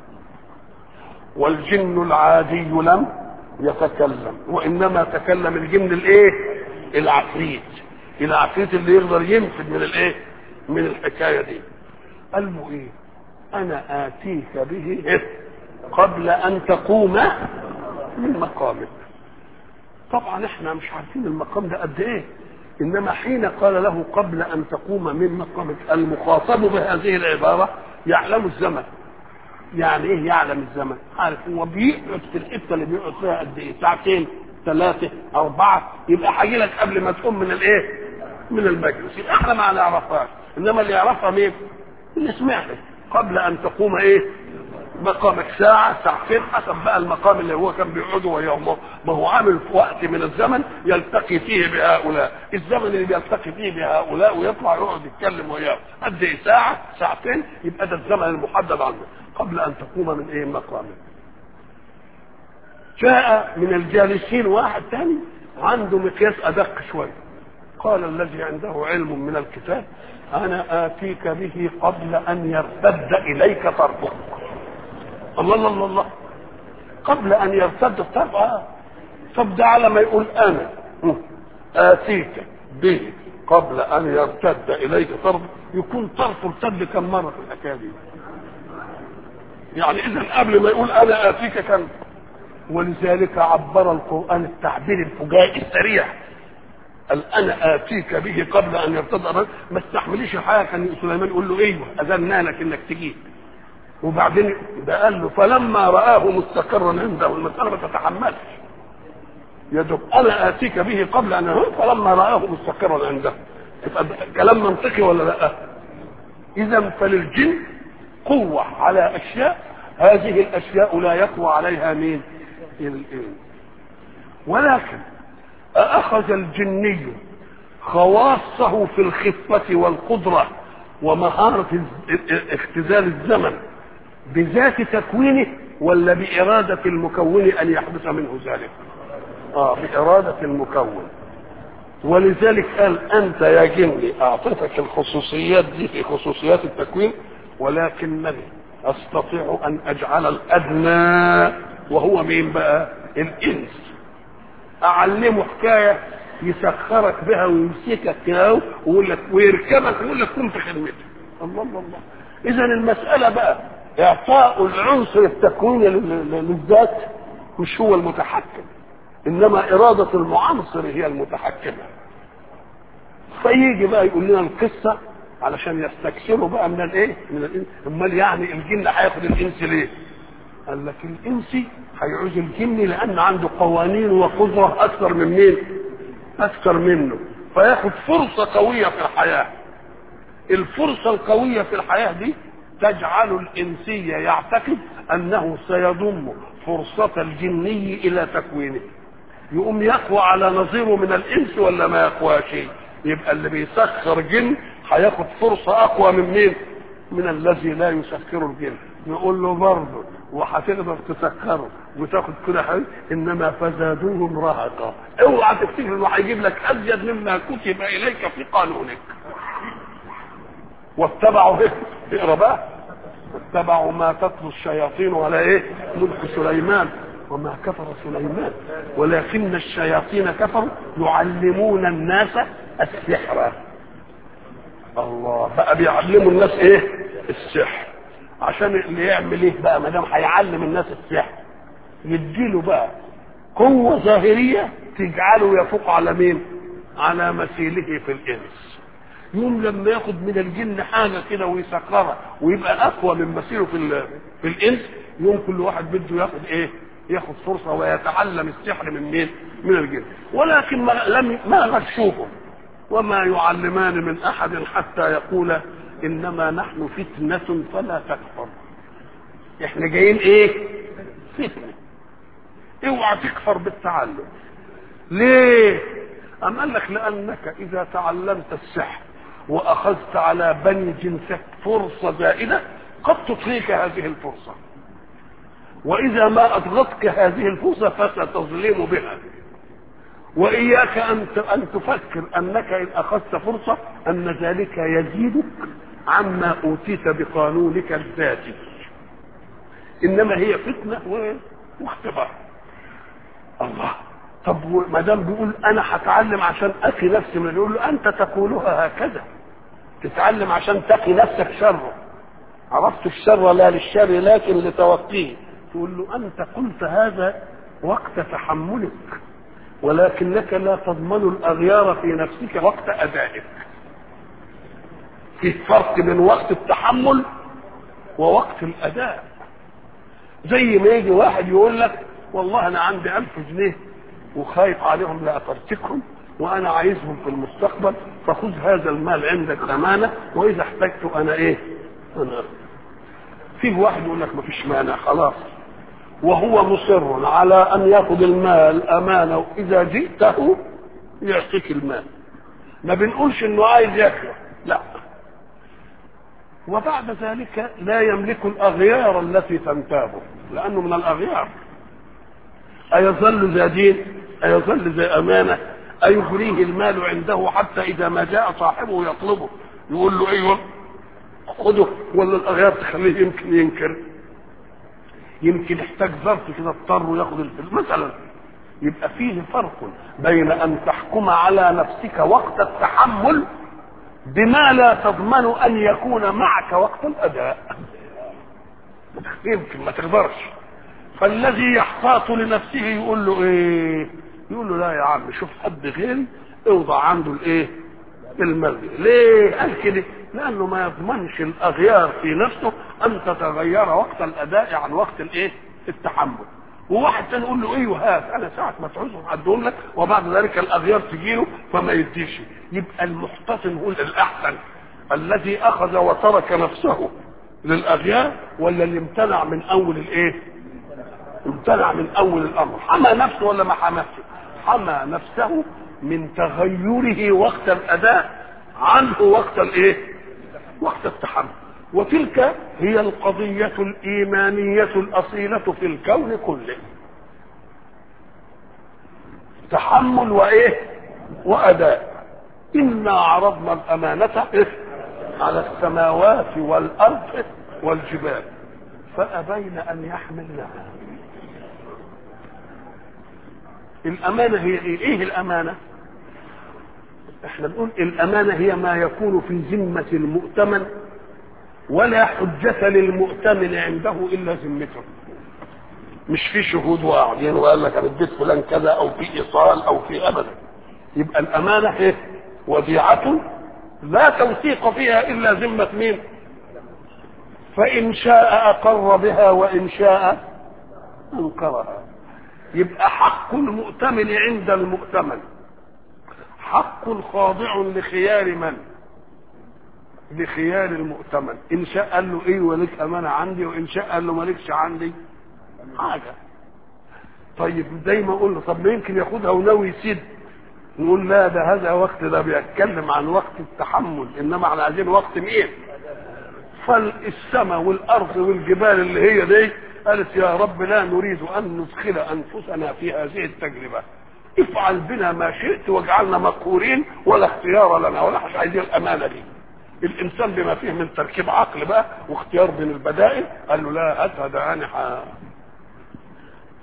والجن العادي لم يتكلم وانما تكلم الجن الايه العفريت العفريت اللي يقدر ينفذ من الايه من الحكايه دي قال له ايه انا اتيك به قبل ان تقوم من مقامك طبعا احنا مش عارفين المقام ده قد ايه انما حين قال له قبل ان تقوم من مقامك المخاطب بهذه العباره يعلم الزمن يعني ايه يعلم الزمن عارف هو بيقعد في الحته اللي بيقعد فيها قد ايه ساعتين ثلاثه اربعه يبقى هيجي لك قبل ما تقوم من الايه من المجلس يبقى احنا ما نعرفهاش انما اللي يعرفها مين اللي سمعته قبل ان تقوم ايه مقامك ساعة ساعتين حسب بقى المقام اللي هو كان بيقعده ويوم ما هو عامل في وقت من الزمن يلتقي فيه بهؤلاء الزمن اللي بيلتقي فيه بهؤلاء ويطلع يقعد يتكلم وياه قد ايه ساعة ساعتين يبقى ده الزمن المحدد عنه قبل ان تقوم من ايه مقامك جاء من الجالسين واحد تاني عنده مقياس ادق شويه قال الذي عنده علم من الكتاب انا اتيك به قبل ان يرتد اليك طرفك الله الله الله الله قبل ان يرتد الطرف آه. طب ده على ما يقول انا اتيك به قبل ان يرتد اليك طرف يكون طرف ارتد كم مره في الحكايه دي يعني اذا قبل ما يقول انا اتيك كان ولذلك عبر القران التعبير الفجائي السريع قال انا اتيك به قبل ان يرتد ما استحمليش حاجه كان سليمان يقول له ايوه اذنا لك انك تجيب وبعدين ده قال له فلما رآه مستقرا عنده المسألة ما تتحملش يا دوب أنا آتيك به قبل أن فلما رآه مستقرا عنده يبقى كلام منطقي ولا لا؟ إذا فللجن قوة على أشياء هذه الأشياء لا يقوى عليها مين؟ الإنس ولكن أخذ الجني خواصه في الخفة والقدرة ومهارة اختزال الزمن بذات تكوينه ولا بإرادة المكون أن يحدث منه ذلك آه بإرادة المكون ولذلك قال أنت يا جني أعطيتك الخصوصيات دي في خصوصيات التكوين ولكنني أستطيع أن أجعل الأدنى وهو مين بقى الإنس أعلمه حكاية يسخرك بها ويمسكك كده ويقول لك ويركبك ويقول لك كن في خدمتك الله الله الله إذا المسألة بقى اعطاء العنصر التكويني للذات مش هو المتحكم انما اراده المعنصر هي المتحكمه فيجي بقى يقول لنا القصه علشان يستكثروا بقى من الايه من الانس امال يعني الجن هياخد الانس ليه قال لك الانسي هيعوز الجن لان عنده قوانين وقدره اكثر من مين اكثر منه فياخد فرصه قويه في الحياه الفرصه القويه في الحياه دي تجعل الإنسي يعتقد أنه سيضم فرصة الجني إلى تكوينه يقوم يقوى على نظيره من الإنس ولا ما يقوى شيء يبقى اللي بيسخر جن هياخد فرصة أقوى من مين من الذي لا يسخر الجن نقول له برضه وهتقدر تسخره وتاخد كده حاجة انما فزادوهم رهقا اوعى تفتكر انه هيجيب لك ازيد مما كتب اليك في قانونك واتبعوا ايه اقرا بقى واتبعوا ما تتلو الشياطين على ايه ملك سليمان وما كفر سليمان ولكن الشياطين كفروا يعلمون الناس السحر الله بقى بيعلموا الناس ايه السحر عشان اللي يعمل ايه بقى ما دام هيعلم الناس السحر يديله بقى قوة ظاهرية تجعله يفوق على مين؟ على مثيله في الإنس. يوم لما ياخد من الجن حاجة كده ويسكرها ويبقى أقوى من مثيله في في الإنس يوم كل واحد بده ياخد إيه؟ ياخد فرصة ويتعلم السحر من مين؟ من الجن. ولكن ما لم ما غشوهم وما يعلمان من أحد حتى يقول إنما نحن فتنة فلا تكفر. إحنا جايين إيه؟ فتنة. اوعى تكفر بالتعلم ليه أم قال لك لأنك إذا تعلمت السحر وأخذت على بني جنسك فرصة زائدة قد تطغيك هذه الفرصة وإذا ما أضغتك هذه الفرصة فستظلم بها وإياك أن أن تفكر أنك إن أخذت فرصة أن ذلك يزيدك عما أوتيت بقانونك الذاتي إنما هي فتنة واختبار الله طب ما دام بيقول انا هتعلم عشان اقي نفسي من يقول له انت تقولها هكذا تتعلم عشان تقي نفسك شره عرفت الشر لا للشر لكن لتوقيه تقول له انت قلت هذا وقت تحملك ولكنك لا تضمن الاغيار في نفسك وقت ادائك في فرق بين وقت التحمل ووقت الاداء زي ما يجي واحد يقول لك والله انا عندي ألف جنيه وخايف عليهم لأفرتكهم وانا عايزهم في المستقبل فخذ هذا المال عندك امانه واذا احتجته انا ايه انا فيه واحد يقول لك مفيش مانع خلاص وهو مصر على ان ياخذ المال امانه واذا جئته يعطيك المال ما بنقولش انه عايز ياكله لا وبعد ذلك لا يملك الاغيار التي تنتابه لانه من الاغيار أيظل ذا دين أيظل ذا أمانة أيغريه المال عنده حتى إذا ما جاء صاحبه يطلبه يقول له أيوه خده ولا الأغيار تخليه يمكن ينكر يمكن يحتاج ظرف كده اضطر ياخد الفلوس مثلا يبقى فيه فرق بين أن تحكم على نفسك وقت التحمل بما لا تضمن أن يكون معك وقت الأداء يمكن ما تقدرش فالذي يحتاط لنفسه يقول له ايه يقول له لا يا عم شوف حد غيري اوضع عنده الايه المرجع ليه قال كده لانه ما يضمنش الاغيار في نفسه ان تتغير وقت الاداء عن وقت الايه التحمل وواحد تاني يقول له ايوه هات انا ساعه ما تعوزهم ادهم لك وبعد ذلك الاغيار تجيله فما يديش يبقى المحتسن هو الاحسن الذي اخذ وترك نفسه للاغيار ولا اللي امتنع من اول الايه امتنع من اول الامر حمى نفسه ولا ما حمى نفسه حمى نفسه من تغيره وقت الاداء عنه وقت الايه وقت التحمل وتلك هي القضية الإيمانية الأصيلة في الكون كله تحمل وإيه وأداء إنا عرضنا الأمانة إيه؟ على السماوات والأرض والجبال فأبين أن يحملنها الأمانة هي إيه؟ إيه الأمانة؟ إحنا بنقول الأمانة هي ما يكون في ذمة المؤتمن ولا حجة للمؤتمن عنده إلا ذمته. مش في شهود وقاعدين وقال لك أنا اديت فلان كذا أو في إيصال أو في أبدا. يبقى الأمانة إيه؟ وديعة لا توثيق فيها إلا ذمة مين؟ فإن شاء أقر بها وإن شاء أنكرها. يبقى حق المؤتمن عند المؤتمن حق خاضع لخيار من لخيار المؤتمن ان شاء قال له ايه ولك امانه عندي وان شاء قال له مالكش عندي حاجه طيب زي ما قلنا طب ما يمكن ياخدها وناوي يسيد نقول لا ده هذا وقت ده بيتكلم عن وقت التحمل انما احنا عايزين وقت مين فالسماء والارض والجبال اللي هي دي قالت يا رب لا نريد ان ندخل انفسنا في هذه التجربه افعل بنا ما شئت واجعلنا مقهورين ولا اختيار لنا ولا مش عايزين الامانه دي الانسان بما فيه من تركيب عقل بقى واختيار بين البدائل قال له لا هات هذا انا ح...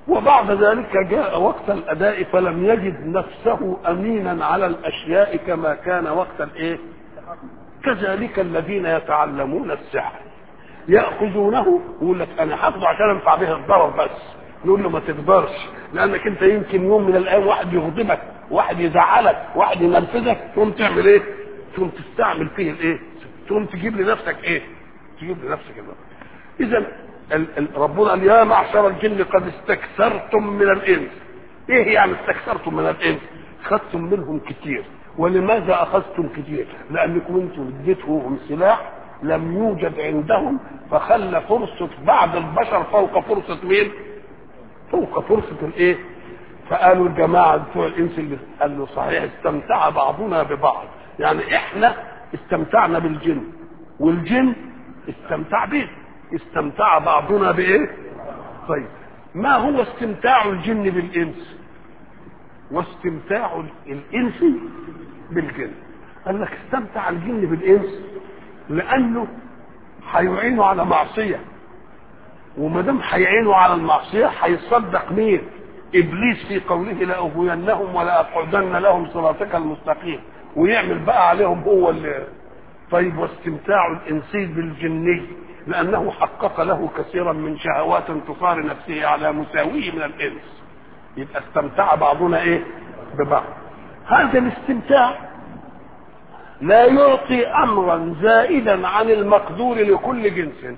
وبعد ذلك جاء وقت الاداء فلم يجد نفسه امينا على الاشياء كما كان وقت الايه كذلك الذين يتعلمون السحر ياخذونه يقول لك انا هاخده عشان انفع به الضرر بس نقول له ما تقدرش لانك انت يمكن يوم من الايام واحد يغضبك واحد يزعلك واحد ينرفزك تقوم تعمل ايه تقوم تستعمل فيه الايه تقوم تجيب لنفسك ايه تجيب لنفسك ايه اذا ال- ال- ربنا قال يا معشر الجن قد استكثرتم من الانس ايه يعني استكثرتم من الانس خدتم منهم كتير ولماذا اخذتم كتير لانكم انتم اديتهم سلاح لم يوجد عندهم فخلى فرصة بعض البشر فوق فرصة مين فوق فرصة الايه فقالوا الجماعة بتوع الانس اللي قال له صحيح استمتع بعضنا ببعض يعني احنا استمتعنا بالجن والجن استمتع بيه استمتع بعضنا بايه طيب ما هو استمتاع الجن بالانس واستمتاع الانس بالجن قال لك استمتع الجن بالانس لانه هيعينه على معصيه وما دام هيعينه على المعصيه هيصدق مين ابليس في قوله لاغوينهم ولا اقعدن لهم صراطك المستقيم ويعمل بقى عليهم هو اللي طيب واستمتاع الانسي بالجني لانه حقق له كثيرا من شهوات انتصار نفسه على مساويه من الانس يبقى استمتع بعضنا ايه ببعض هذا الاستمتاع لا يعطي امرا زائدا عن المقدور لكل جنس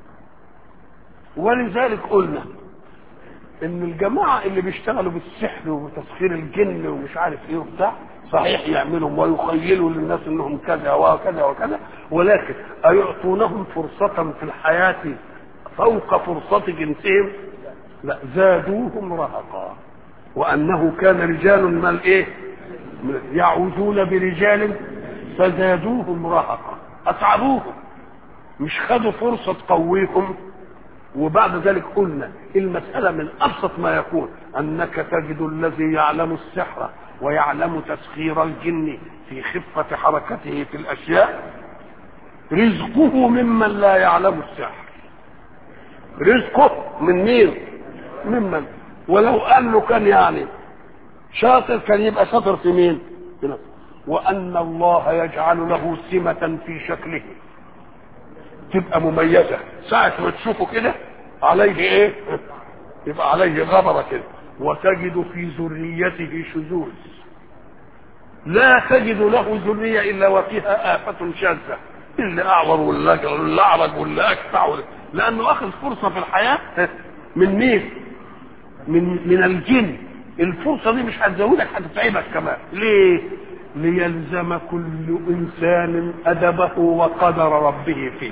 ولذلك قلنا ان الجماعه اللي بيشتغلوا بالسحر وتسخير الجن ومش عارف ايه وبتاع صحيح يعملهم ويخيلوا للناس انهم كذا وكذا وكذا ولكن ايعطونهم فرصه في الحياه فوق فرصه جنسهم لا زادوهم رهقا وانه كان رجال من الايه يعوذون برجال فزادوهم رهقا اتعبوهم مش خدوا فرصه تقويهم وبعد ذلك قلنا المسألة من أبسط ما يكون أنك تجد الذي يعلم السحر ويعلم تسخير الجن في خفة حركته في الأشياء رزقه ممن لا يعلم السحر رزقه من مين ممن ولو أنه كان يعني شاطر كان يبقى شاطر في مين في نفسه وأن الله يجعل له سمة في شكله تبقى مميزة ساعة ما تشوفه كده عليه ايه يبقى عليه غبرة كده وتجد في ذريته شذوذ لا تجد له ذرية إلا وفيها آفة شاذة اللي أعور واللي واللي أعرج واللي أكفع واللي... لأنه أخذ فرصة في الحياة من مين؟ من من الجن الفرصة دي مش هتزودك هتتعبك كمان ليه؟ ليلزم كل انسان ادبه وقدر ربه فيه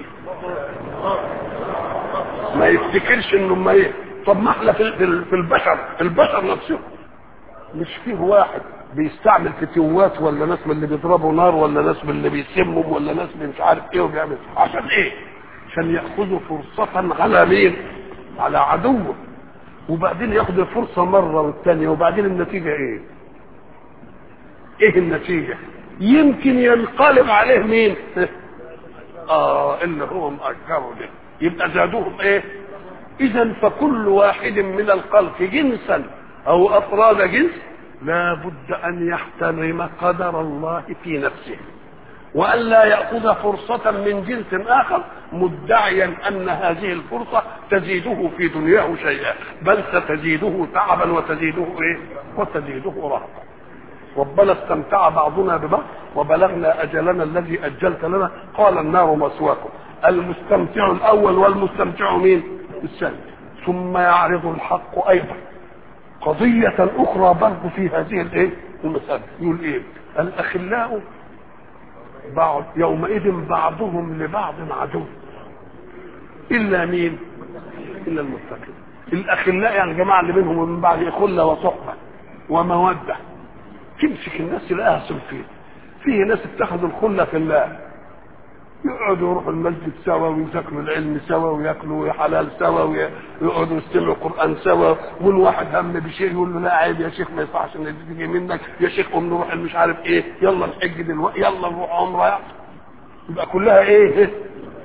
ما يفتكرش انه ما ي... طب ما احنا في في البشر البشر نفسهم مش فيه واحد بيستعمل فتوات ولا ناس من اللي بيضربوا نار ولا ناس من اللي بيسموا ولا ناس من مش عارف ايه وبيعمل عشان ايه؟ عشان ياخذوا فرصة على مين؟ على عدوه وبعدين ياخد الفرصة مرة والثانية وبعدين النتيجة ايه؟ ايه النتيجة يمكن ينقلب عليه مين اه اللي هو مأجره ده يبقى زادوهم ايه اذا فكل واحد من الخلق جنسا او افراد جنس لا بد ان يحترم قدر الله في نفسه وأن لا يأخذ فرصة من جنس آخر مدعيا أن هذه الفرصة تزيده في دنياه شيئا بل ستزيده تعبا وتزيده إيه؟ وتزيده رهقا ربنا استمتع بعضنا ببعض وبلغنا اجلنا الذي اجلت لنا قال النار مسواكم المستمتع الاول والمستمتع مين الثاني ثم يعرض الحق ايضا قضية أخرى برضه في هذه الإيه؟ المسألة يقول إيه؟ الأخلاء بعض يومئذ بعضهم لبعض عدو إلا مين؟ إلا المتقين الأخلاء يعني الجماعة اللي بينهم ومن بعض خلة وصحبة ومودة تمسك الناس تلاقيها صنفين فيه ناس اتخذوا الخلة في الله يقعدوا يروحوا المسجد سوا ويذاكروا العلم سوا وياكلوا حلال سوا ويقعدوا يستمعوا قران سوا والواحد هم بشيء يقول له لا عيب يا شيخ ما يصحش ان دي تيجي منك يا شيخ قوم نروح مش عارف ايه يلا نحج دلوقتي يلا نروح عمره يبقى كلها ايه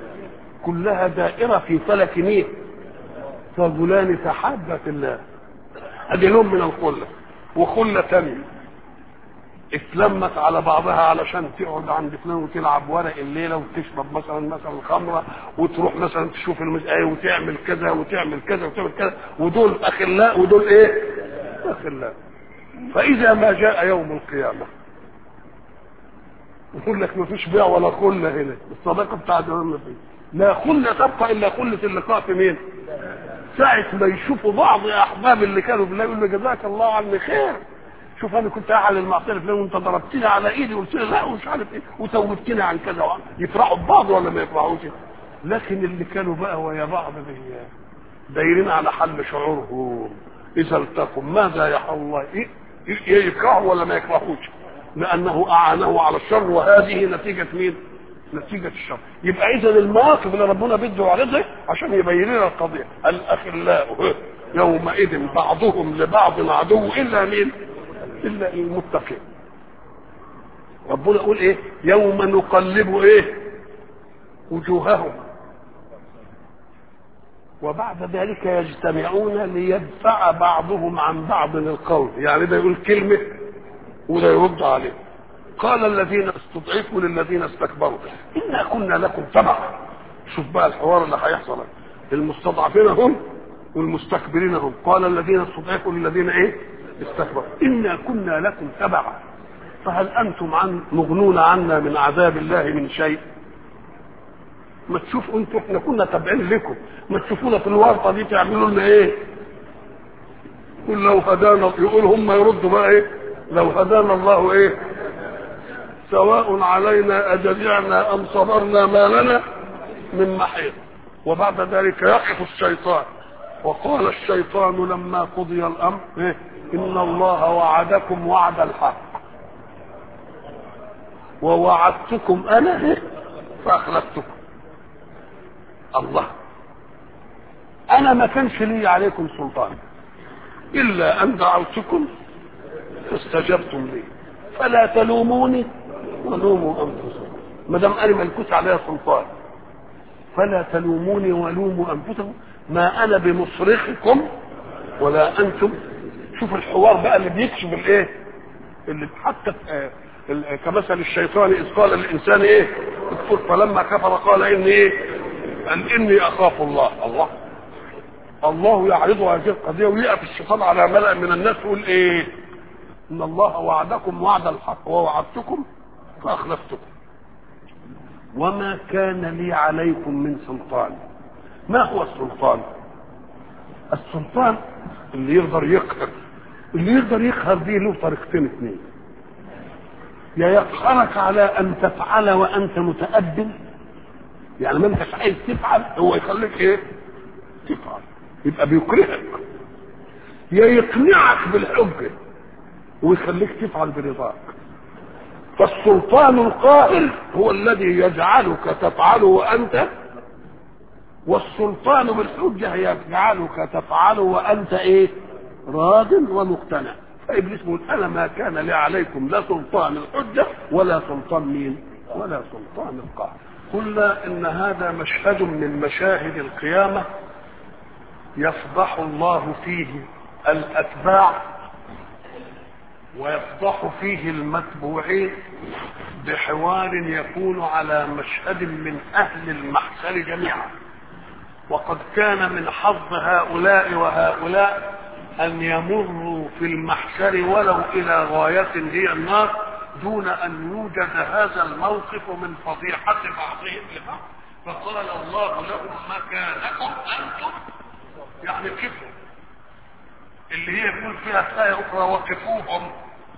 كلها دائره في فلك مين رجلان تحابا في الله ادي لون من الخله وخله تانية اتلمت على بعضها علشان تقعد عند فلان وتلعب ورق الليله وتشرب مثلا مثلا خمره وتروح مثلا تشوف المسائل وتعمل كذا وتعمل كذا وتعمل كذا ودول اخلاء ودول ايه؟ اخلاء فاذا ما جاء يوم القيامه يقول لك ما فيش بيع ولا خله هنا الصداقه بتاعت ما فيش لا خله تبقى الا خله اللقاء في مين؟ ساعة ما يشوفوا بعض احباب اللي كانوا بالله يقول له جزاك الله عني خير شوف انا كنت اعلى المعصيه فلان وانت ضربتني على ايدي وقلت لي لا ومش عارف ايه وتوبتني عن كذا وعن يفرحوا ببعض ولا ما يفرحوش لكن اللي كانوا بقى ويا بعض دايرين على حل شعورهم اذا التقوا ماذا يا الله إيه؟ إيه يكرهوا ولا ما يكرهوش لانه اعانه على الشر وهذه نتيجه مين؟ نتيجة الشر يبقى إذا المواقف اللي ربنا بده يعرضها عشان يبين لنا القضية الأخلاء يومئذ بعضهم لبعض عدو إلا مين؟ إلا المتقين ربنا يقول إيه؟ يوم نقلب إيه؟ وجوههم وبعد ذلك يجتمعون ليدفع بعضهم عن بعض القول يعني ده يقول كلمة وده يرد عليه قال الذين استضعفوا للذين استكبروا إنا كنا لكم تبعا شوف بقى الحوار اللي هيحصل المستضعفين هم والمستكبرين هم قال الذين استضعفوا للذين ايه استكبروا إنا كنا لكم تبعا فهل أنتم عن مغنون عنا من عذاب الله من شيء ما تشوفوا انتوا احنا كنا تابعين لكم ما تشوفونا في الورطه دي تعملوا لنا ايه يقول لو هدانا يقول هم يردوا بقى ايه لو هدانا الله ايه سواء علينا أجزعنا أم صبرنا ما لنا من محيط وبعد ذلك يقف الشيطان وقال الشيطان لما قضي الأمر إيه؟ إن الله وعدكم وعد الحق ووعدتكم أنا إيه؟ فأخلفتكم الله أنا ما كانش لي عليكم سلطان إلا أن دعوتكم فاستجبتم لي فلا تلوموني ولوموا انفسكم ما دام انا ملكوس عليها سلطان فلا تلوموني ولوموا انفسكم ما انا بمصرخكم ولا انتم شوف الحوار بقى اللي بيكشف الايه اللي حتى كمثل الشيطان اذ قال للانسان ايه اكفر فلما كفر قال اني ايه قال اني اخاف الله الله الله يعرض هذه القضيه ويقف الشيطان على ملأ من الناس يقول ايه ان الله وعدكم وعد الحق ووعدتكم فأخلفتكم وما كان لي عليكم من سلطان ما هو السلطان السلطان اللي يقدر يقهر اللي يقدر يقهر دي له طريقتين اثنين يا يقهرك على ان تفعل وانت متأدب يعني ما انتش عايز تفعل هو يخليك ايه تفعل يبقى بيكرهك يا يقنعك بالحجه ويخليك تفعل برضاك فالسلطان القاهر هو الذي يجعلك تفعل وانت والسلطان بالحجة يجعلك تفعل وانت ايه راض ومقتنع فابليس يقول انا ما كان لي عليكم لا سلطان الحجة ولا سلطان مين ولا سلطان القهر قلنا ان هذا مشهد من مشاهد القيامة يفضح الله فيه الاتباع ويفضح فيه المتبوعين بحوار يكون على مشهد من اهل المحشر جميعا وقد كان من حظ هؤلاء وهؤلاء ان يمروا في المحشر ولو الى غايه هي النار دون ان يوجد هذا الموقف من فضيحه بعضهم لبعض فقال الله لهم مكانكم انتم يعني كفوا اللي هي يقول فيها آية أخرى وقفوهم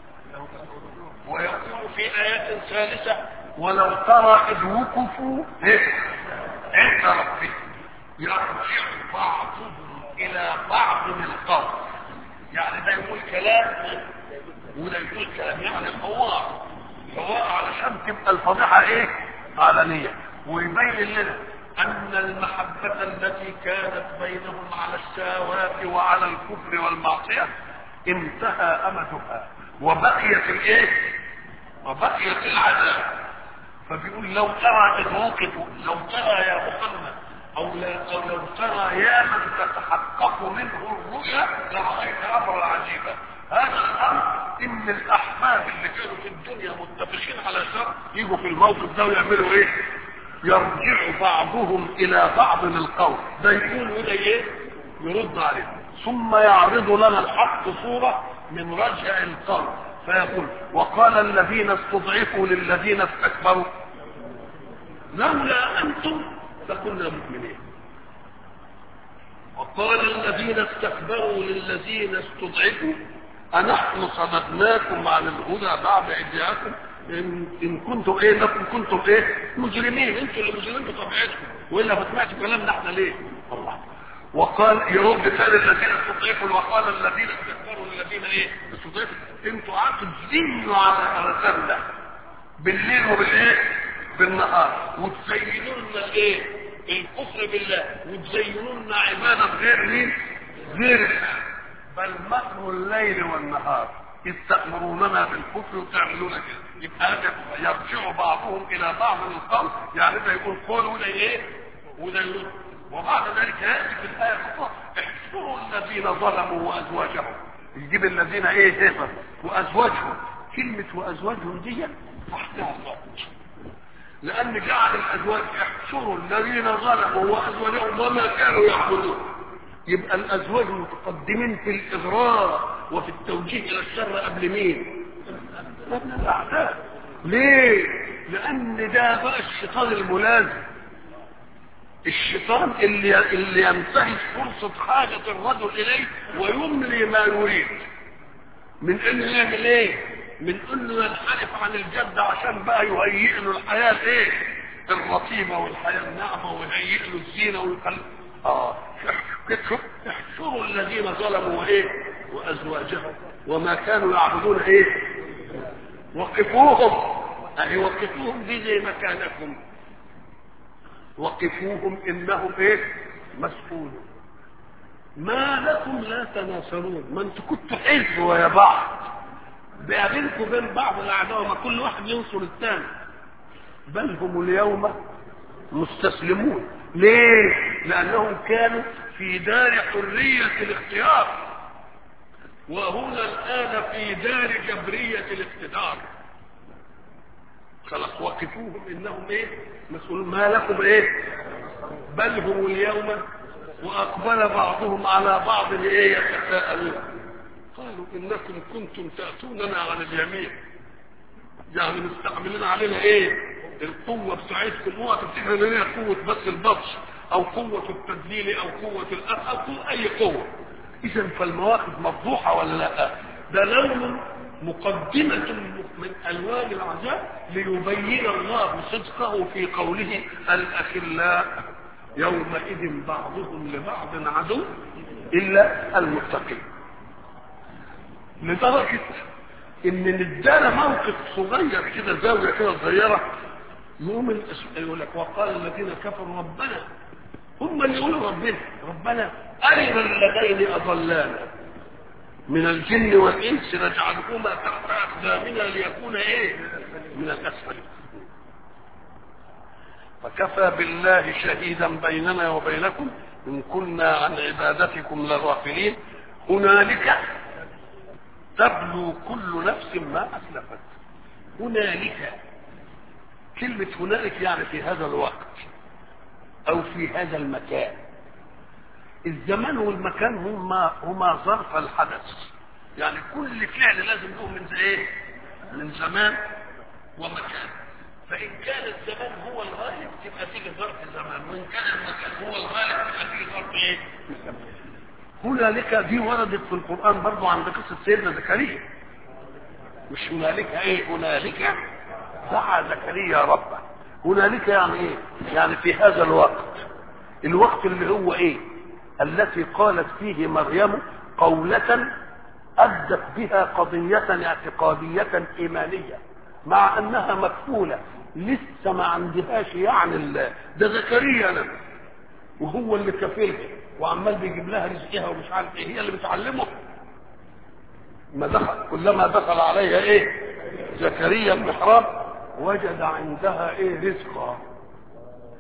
ويقول في آيات ثالثة ولو ترى إذ وقفوا عند ربهم يرجع بعضهم إلى بعض القول يعني ده يقول كلام وده يقول كلام يعني حوار حوار علشان تبقى الفضيحة إيه؟ علنية ويبين لنا أن المحبة التي كانت بينهم على الشهوات وعلى الكفر والمعصية انتهى أمدها وبقيت الإيه؟ وبقيت العذاب فبيقول لو ترى إذ وقفوا لو ترى يا محمد او لا او لو ترى يا من تتحقق منه الرؤيا لرايت امرا عجيبا هذا الامر ان الاحباب اللي كانوا في الدنيا متفقين على شر يجوا في الموقف ده ويعملوا ايه؟ يرجع بعضهم الى بعض القول ده يقول وده ايه؟ يرد عليه ثم يعرض لنا الحق صوره من رجع القول فيقول وقال الذين استضعفوا للذين استكبروا لولا انتم لكنا مؤمنين وقال الذين استكبروا للذين استضعفوا أنحن صددناكم عن الهدى بعد إجياكم إن, إن كنتم إيه لكم كنتم إيه مجرمين أنتم اللي مجرمين بطبيعتكم وإلا ما سمعتوا كلامنا إحنا ليه؟ الله وقال يرد ثاني الذين استضعفوا وقال الذين استكبروا للذين إيه استضعفوا أنتوا قعدتوا تزنوا على رسالنا بالليل وبالإيه؟ بالنهار وتزينوا لنا الإيه؟ الكفر بالله وتزينوا لنا عبادة غير مين؟ غير الله بل مكر الليل والنهار إذ تأمروننا بالكفر وتعملون كده يبقى هذا يرجع بعضهم إلى بعض القول يعني ده يقول قول وده إيه؟ وده يقول وبعد ذلك يأتي في الآية الأخرى احشروا الذين ظلموا وأزواجهم يجيب الذين إيه هفر وأزواجهم كلمة وأزواجهم دي تحتها ضبط لأن جعل الأزواج يحشروا الذين ظلموا وأزواجهم وما كانوا يعبدون يبقى الازواج متقدمين في الاغراء وفي التوجيه الى الشر قبل مين قبل الاعداء ليه لان ده بقى الشيطان الملازم الشيطان اللي اللي ينتهز فرصه حاجه الرجل اليه ويملي ما يريد من انه يعمل ايه من انه ينحرف عن الجد عشان بقى يهيئ له الحياه ايه الرطيبه والحياه الناعمه ويهيئ له الزينه ويخلي اه احشروا الذين ظلموا ايه وازواجهم وما كانوا يعبدون ايه وقفوهم اي وقفوهم دي زي مكانكم وقفوهم انهم ايه مسؤولون ما لكم لا تناصرون ما انتوا كنتوا حزب ويا بعض بقى بينكم وبين بعض الاعداء ما كل واحد ينصر الثاني بل هم اليوم مستسلمون ليه لانهم كانوا في دار حرية الاختيار وهنا الآن في دار جبرية الاقتدار خلاص وقفوهم انهم ايه مسؤولون ما لكم ايه بل هم اليوم واقبل بعضهم على بعض ايه يتساءلون قالوا انكم كنتم تاتوننا على اليمين يعني مستعملين علينا ايه القوه بتاعتكم اوعى تفتكروا ان هي قوه بس البطش او قوة التدليل او قوة الأب او قوة اي قوة اذا فالمواقف مفضوحة ولا لا ده لون مقدمة من الوان العذاب ليبين الله صدقه في قوله الاخلاء يومئذ بعضهم لبعض عدو الا المتقين لدرجة ان ندانا موقف صغير كده زاوية كده صغيرة يوم يقول لك وقال الذين كفروا ربنا هم اللي يقولوا ربنا ربنا أرنا اللذين أضلانا من الجن والإنس نجعلهما تحت أقدامنا ليكون إيه من الأسفل فكفى بالله شهيدا بيننا وبينكم إن كنا عن عبادتكم لغافلين هنالك تبلو كل نفس ما أسلفت هنالك كلمة هنالك يعني في هذا الوقت او في هذا المكان الزمان والمكان هما هما ظرف الحدث يعني كل فعل لازم له من ايه من زمان ومكان فان كان الزمان هو الغالب تبقى تيجي ظرف الزمان وان كان المكان هو الغالب تبقى تيجي ظرف ايه هنالك دي وردت في القران برضه عند قصه سيدنا زكريا مش هنالك ايه هنالك دعا زكريا ربه هنالك يعني ايه يعني في هذا الوقت الوقت اللي هو ايه التي قالت فيه مريم قولة أدت بها قضية اعتقادية إيمانية مع أنها مكفولة لسه ما عندهاش يعني الله ده زكريا أنا وهو اللي كفيلها وعمال بيجيب لها رزقها ومش عارف ايه هي اللي بتعلمه ما دخل كلما دخل عليها ايه زكريا المحراب وجد عندها ايه رزقا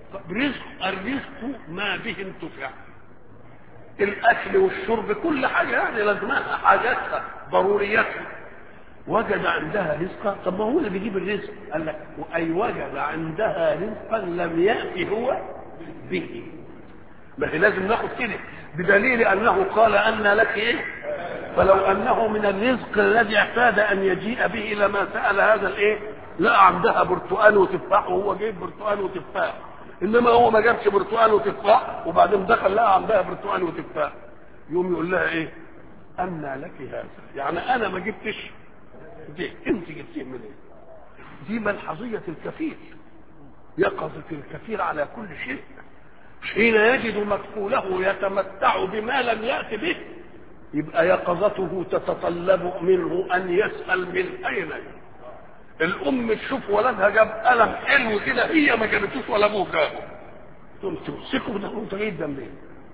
رزق الرزق ما به انتفع الاكل والشرب كل حاجه يعني لازمها حاجاتها ضرورياتها وجد عندها رزقا طب ما هو اللي بيجيب الرزق قال لك اي وجد عندها رزقا لم ياتي هو به ما هي لازم ناخد كده بدليل انه قال ان لك ايه فلو انه من الرزق الذي اعتاد ان يجيء به لما سال هذا الايه لقى عندها برتقال وتفاح وهو جايب برتقال وتفاح انما هو ما جابش برتقال وتفاح وبعدين دخل لقى عندها برتقال وتفاح يقوم يقول لها ايه ان لك هذا يعني انا ما جبتش دي انت جبتيه منين دي ملحظيه الكفيل يقظه الكفيل على كل شيء حين يجد مكفوله يتمتع بما لم يأت به يبقى يقظته تتطلب منه أن يسأل من أين الأم تشوف ولدها جاب قلم حلو كده هي ما جابتوش ولا أبوه جابه تقوم تمسكه ده وانت جاي منين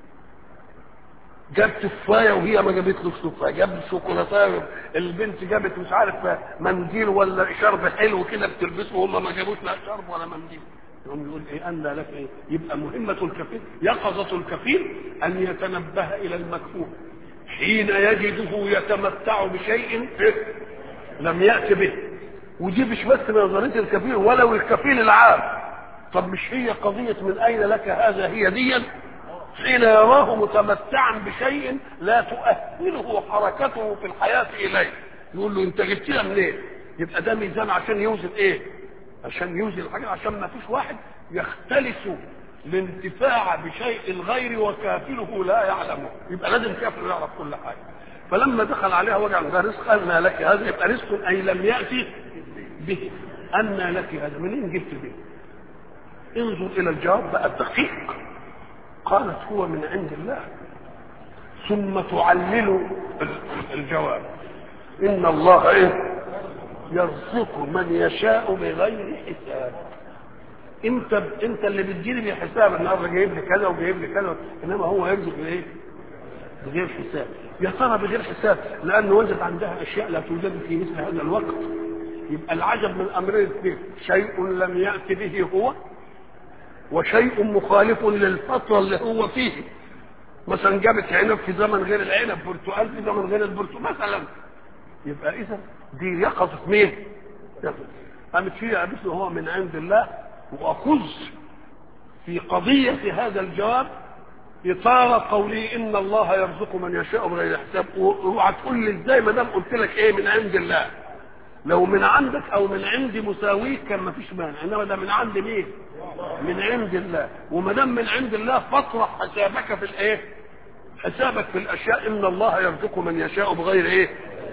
جاب تفايه وهي ما جابتلوش تفايه جاب شوكولاته البنت جابت مش عارف منديل ولا شرب حلو كده بتلبسه وهم ما جابوش لا شرب ولا منديل يقوم يقول ايه ان لك ايه يبقى مهمه الكفيل يقظه الكفيل ان يتنبه الى المكفول حين يجده يتمتع بشيء لم يات به ودي مش بس نظريه الكفيل ولو الكفيل العام طب مش هي قضيه من اين لك هذا هي ديا حين يراه متمتعا بشيء لا تؤهله حركته في الحياه اليه يقول له انت جبتها منين يبقى ده ميزان عشان يوزن ايه عشان يوزن الحاجة عشان ما فيش واحد يختلس الانتفاع بشيء الغير وكافله لا يعلمه يبقى لازم كافله يعرف كل حاجة فلما دخل عليها وجع عندها رزق أن لك هذا يبقى رزق أي لم يأتي به أن لك هذا منين جبت به انظر إلى الجواب بقى الدقيق قالت هو من عند الله ثم تعلل الجواب إن الله إيه يرزق من يشاء بغير حساب انت انت اللي بتجيلي بحساب النهارده جايب لي كذا وجايب لي كذا انما هو يرزق بايه؟ بغير حساب يا ترى بغير حساب لانه وجد عندها اشياء لا توجد في مثل هذا الوقت يبقى العجب من امرين اثنين شيء لم يات به هو وشيء مخالف للفتره اللي هو فيه مثلا جابت عنب في زمن غير العنب برتقال في زمن غير البرتقال مثلا يبقى اذا دي يقظة مين؟ قامت فيها مثل هو من عند الله وأخذ في قضية هذا الجواب إطار قولي إن الله يرزق من يشاء بغير حساب اوعى تقول لي إزاي ما دام قلت لك إيه من عند الله لو من عندك أو من عندي مساويك كان ما فيش مانع إنما ده من عند مين؟ من عند الله وما دام من عند الله فاطرح حسابك في الإيه؟ حسابك في الأشياء إن الله يرزق من يشاء بغير إيه؟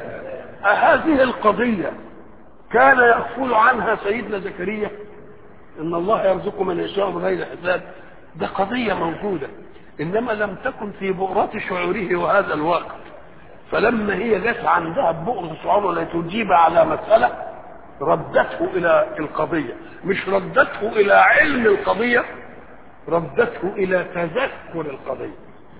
هذه القضية كان يغفل عنها سيدنا زكريا ان الله يرزق من يشاء بغير حساب ده قضية موجودة انما لم تكن في بؤرة شعوره وهذا الوقت فلما هي جت عندها بؤرة شعوره لتجيب على مسألة ردته الى القضية مش ردته الى علم القضية ردته الى تذكر القضية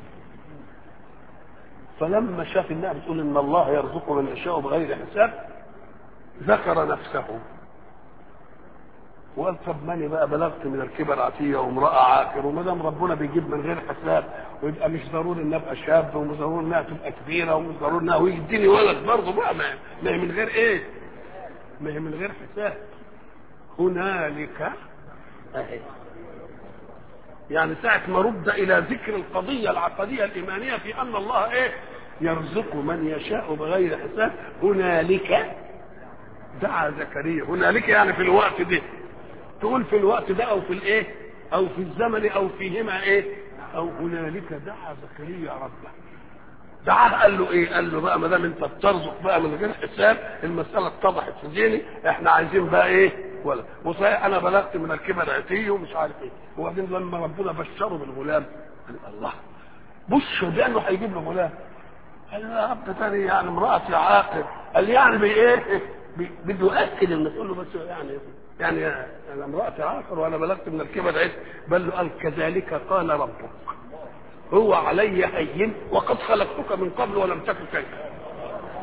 فلما شاف انها بتقول ان الله يرزق من يشاء بغير حساب ذكر نفسه وقال طب ماني بقى بلغت من الكبر عتيه وامراه عاقر وما دام ربنا بيجيب من غير حساب ويبقى مش ضروري ان ابقى شاب ومش ضروري انها تبقى كبيره ومش ضروري انها ويديني ولد برضه بقى ما ما هي من غير ايه؟ ما هي من غير حساب هنالك أهي. يعني ساعة ما رد إلى ذكر القضية العقدية الإيمانية في أن الله إيه يرزق من يشاء بغير حساب هنالك دعا زكريا هنالك يعني في الوقت ده تقول في الوقت ده أو في الإيه أو في الزمن أو فيهما إيه أو هنالك دعا زكريا ربه دعاه قال له ايه قال له بقى ما دام انت بترزق بقى من غير حساب المساله اتضحت في ذهني احنا عايزين بقى ايه ولا وصحيح انا بلغت من الكبر عتي ومش عارف ايه وبعدين لما ربنا بشره بالغلام قال الله بشر بانه هيجيب له غلام قال له يا رب تاني يعني امراتي عاقر قال لي يعني بايه بده ياكد ان تقول له بس يعني يعني انا امراتي عاقر وانا بلغت من الكبر عتي بل له قال كذلك قال ربك هو علي هين وقد خلقتك من قبل ولم تكن شيئا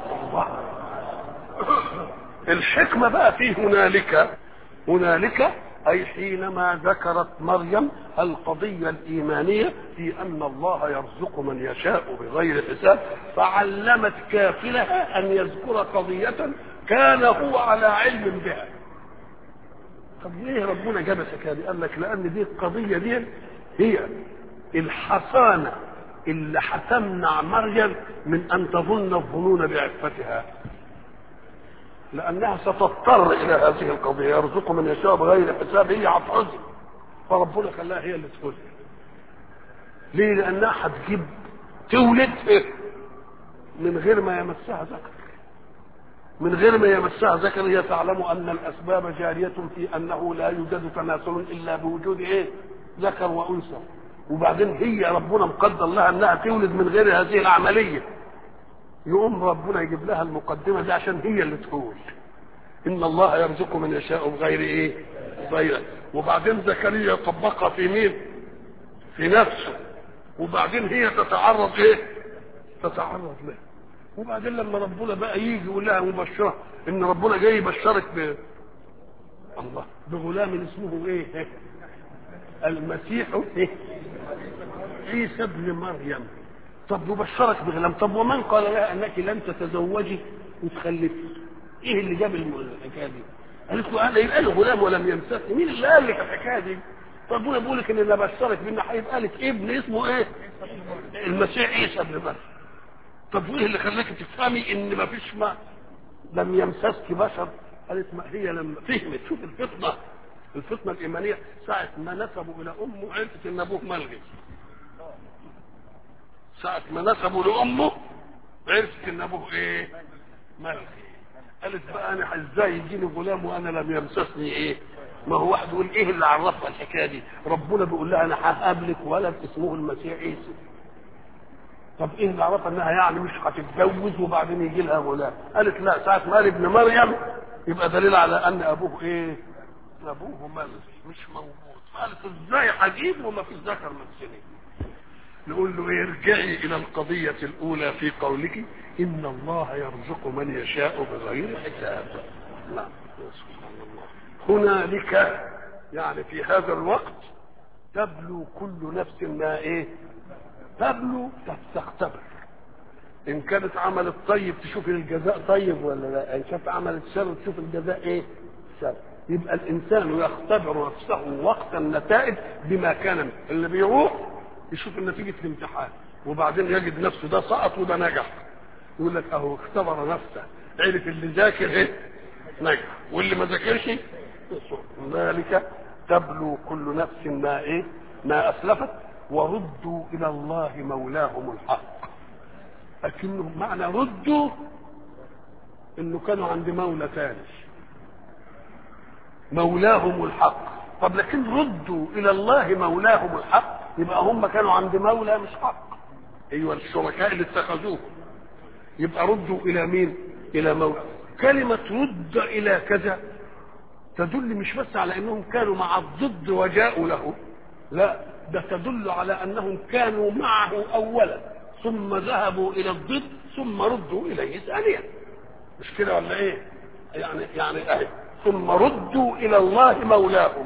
الحكمة بقى في هنالك هنالك أي حينما ذكرت مريم القضية الإيمانية في أن الله يرزق من يشاء بغير حساب فعلمت كافلها أن يذكر قضية كان هو على علم بها طب ليه ربنا جاب الحكايه دي؟ قال لك لان دي القضيه دي هي الحصانه اللي هتمنع مريم من ان تظن الظنون بعفتها لانها ستضطر الى هذه القضيه يرزق من يشاء بغير حساب هي هتعزل فربنا خلاها هي اللي تقول ليه لانها هتجيب تولد من غير ما يمسها ذكر من غير ما يمسها ذكر هي تعلم ان الاسباب جاريه في انه لا يوجد تناسل الا بوجود ايه؟ ذكر وانثى وبعدين هي ربنا مقدر لها انها تولد من غير هذه العمليه يقوم ربنا يجيب لها المقدمه دي عشان هي اللي تقول ان الله يرزق من يشاء بغير ايه؟ غير وبعدين زكريا يطبقها في مين؟ في نفسه وبعدين هي تتعرض ايه؟ تتعرض له وبعدين لما ربنا بقى يجي يقول لها مبشره ان ربنا جاي يبشرك ب الله بغلام اسمه ايه؟ المسيح إيه؟ عيسى ابن مريم طب يبشرك بغلام طب ومن قال لها انك لن تتزوجي وتخلفي؟ ايه اللي جاب الحكايه دي؟ قالت له انا يبقى له غلام ولم يمسسني مين اللي قال لك الحكايه دي؟ ربنا بيقول لك ان اللي بشرك بان هيبقى لك ابن اسمه ايه؟ المسيح عيسى ابن مريم طب وايه اللي خلاك تفهمي ان ما فيش ما لم يمسسك بشر قالت ما هي لما فهمت شوف الفطنه الفطنه الايمانيه ساعه ما نسبوا الى امه عرفت ان ابوه ملغي ساعه ما نسبوا لامه عرفت ان ابوه ايه ملغي قالت بقى انا ازاي يجيني غلام وانا لم يمسسني ايه ما هو واحد يقول ايه اللي عرفها الحكايه دي ربنا بيقول لها انا هقابلك ولد اسمه المسيح عيسى طب ايه اللي عرفها انها يعني مش هتتجوز وبعدين يجي لها غلام قالت لا ساعه ما قال ابن مريم يبقى دليل على ان ابوه ايه ابوه ملك مش موجود قالت ازاي هجيب وما فيش ذكر من سنين نقول له ايه ارجعي الى القضيه الاولى في قولك ان الله يرزق من يشاء بغير حساب لا سبحان الله هنالك يعني في هذا الوقت تبلو كل نفس ما ايه تبلو تستختبر ان كانت عملت طيب تشوف الجزاء طيب ولا لا ان كانت عملت شر تشوف الجزاء ايه شر يبقى الانسان يختبر نفسه وقت النتائج بما كان اللي بيروح يشوف النتيجه الامتحان وبعدين يجد نفسه ده سقط وده نجح يقول لك اهو اختبر نفسه عرف اللي ذاكر ايه نجح واللي ما ذاكرش ذلك تبلو كل نفس ما ايه ما اسلفت وردوا الى الله مولاهم الحق لكنه معنى ردوا انه كانوا عند مولى ثاني مولاهم الحق طب لكن ردوا الى الله مولاهم الحق يبقى هم كانوا عند مولى مش حق ايوه الشركاء اللي اتخذوه يبقى ردوا الى مين الى مولى كلمة رد الى كذا تدل مش بس على انهم كانوا مع الضد وجاءوا له لا ده تدل على انهم كانوا معه اولا ثم ذهبوا الى الضد ثم ردوا اليه ثانيا مش كده ولا ايه يعني يعني اهي ثم ردوا الى الله مولاهم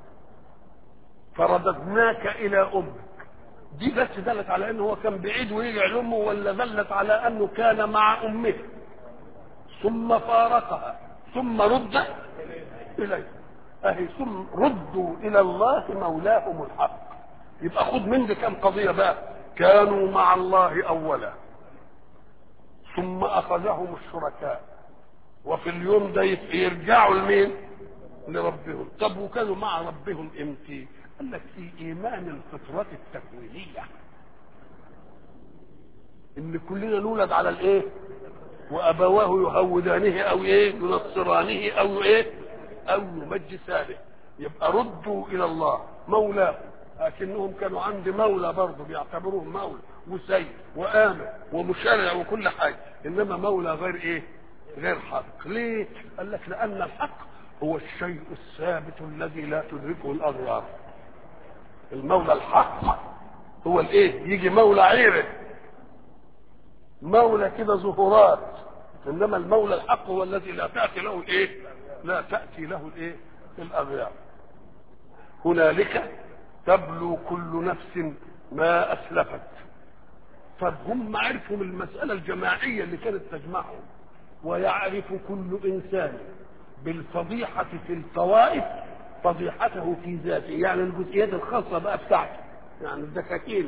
فرددناك الى امك دي بس دلت على انه هو كان بعيد ويرجع لامه ولا دلت على انه كان مع امه ثم فارقها ثم رد اليه اهي ثم ردوا الى الله مولاهم الحق يبقى خد من دي كام قضيه بقى كانوا مع الله اولا ثم اخذهم الشركاء وفي اليوم ده يرجعوا لمين لربهم طب وكانوا مع ربهم امتى قال لك في ايمان الفطرة التكوينية ان كلنا نولد على الايه وابواه يهودانه او ايه ينصرانه او ايه او يمجسانه يبقى ردوا الى الله مولاه لكنهم كانوا عند مولى برضه بيعتبروه مولى وسيد وامن ومشرع وكل حاجه انما مولى غير ايه غير حق ليه قال لك لان الحق هو الشيء الثابت الذي لا تدركه الاغرار المولى الحق هو الايه يجي مولى عيره مولى كده ظهورات انما المولى الحق هو الذي لا تاتي له الايه لا تاتي له الايه الاغيار هنالك تبلو كل نفس ما اسلفت طب هم عرفوا من المساله الجماعيه اللي كانت تجمعهم ويعرف كل انسان بالفضيحه في الطوائف فضيحته في ذاته يعني الجزئيات الخاصه بقى بتاعته يعني الدكاكين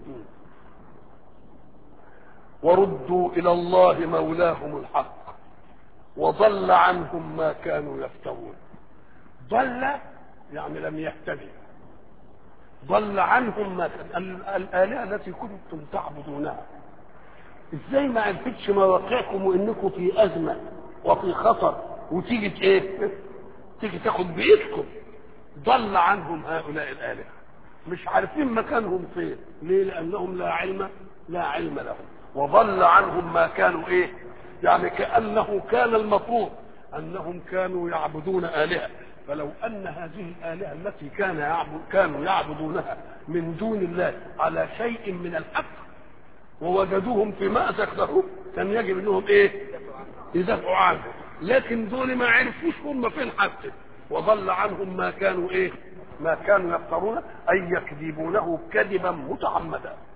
وردوا الى الله مولاهم الحق وضل عنهم ما كانوا يفترون ضل يعني لم يهتدي ضل عنهم ما كان ال- الآلهة التي كنتم تعبدونها ازاي ما عرفتش مواقعكم وانكم في ازمة وفي خطر وتيجي ت- ايه تيجي تاخد بايدكم ضل عنهم هؤلاء الآلهة مش عارفين مكانهم فين ليه لانهم لا علم لا علم لهم وضل عنهم ما كانوا ايه يعني كانه كان المفروض انهم كانوا يعبدون الهه فلو ان هذه الالهه التي كان يعبد كانوا يعبدونها من دون الله على شيء من الحق ووجدوهم في مأزق له كان يجب انهم ايه يدافعوا عنه لكن دول ما عرفوش هم فين حتى وضل عنهم ما كانوا ايه ما كانوا يفترون اي يكذبونه كذبا متعمدا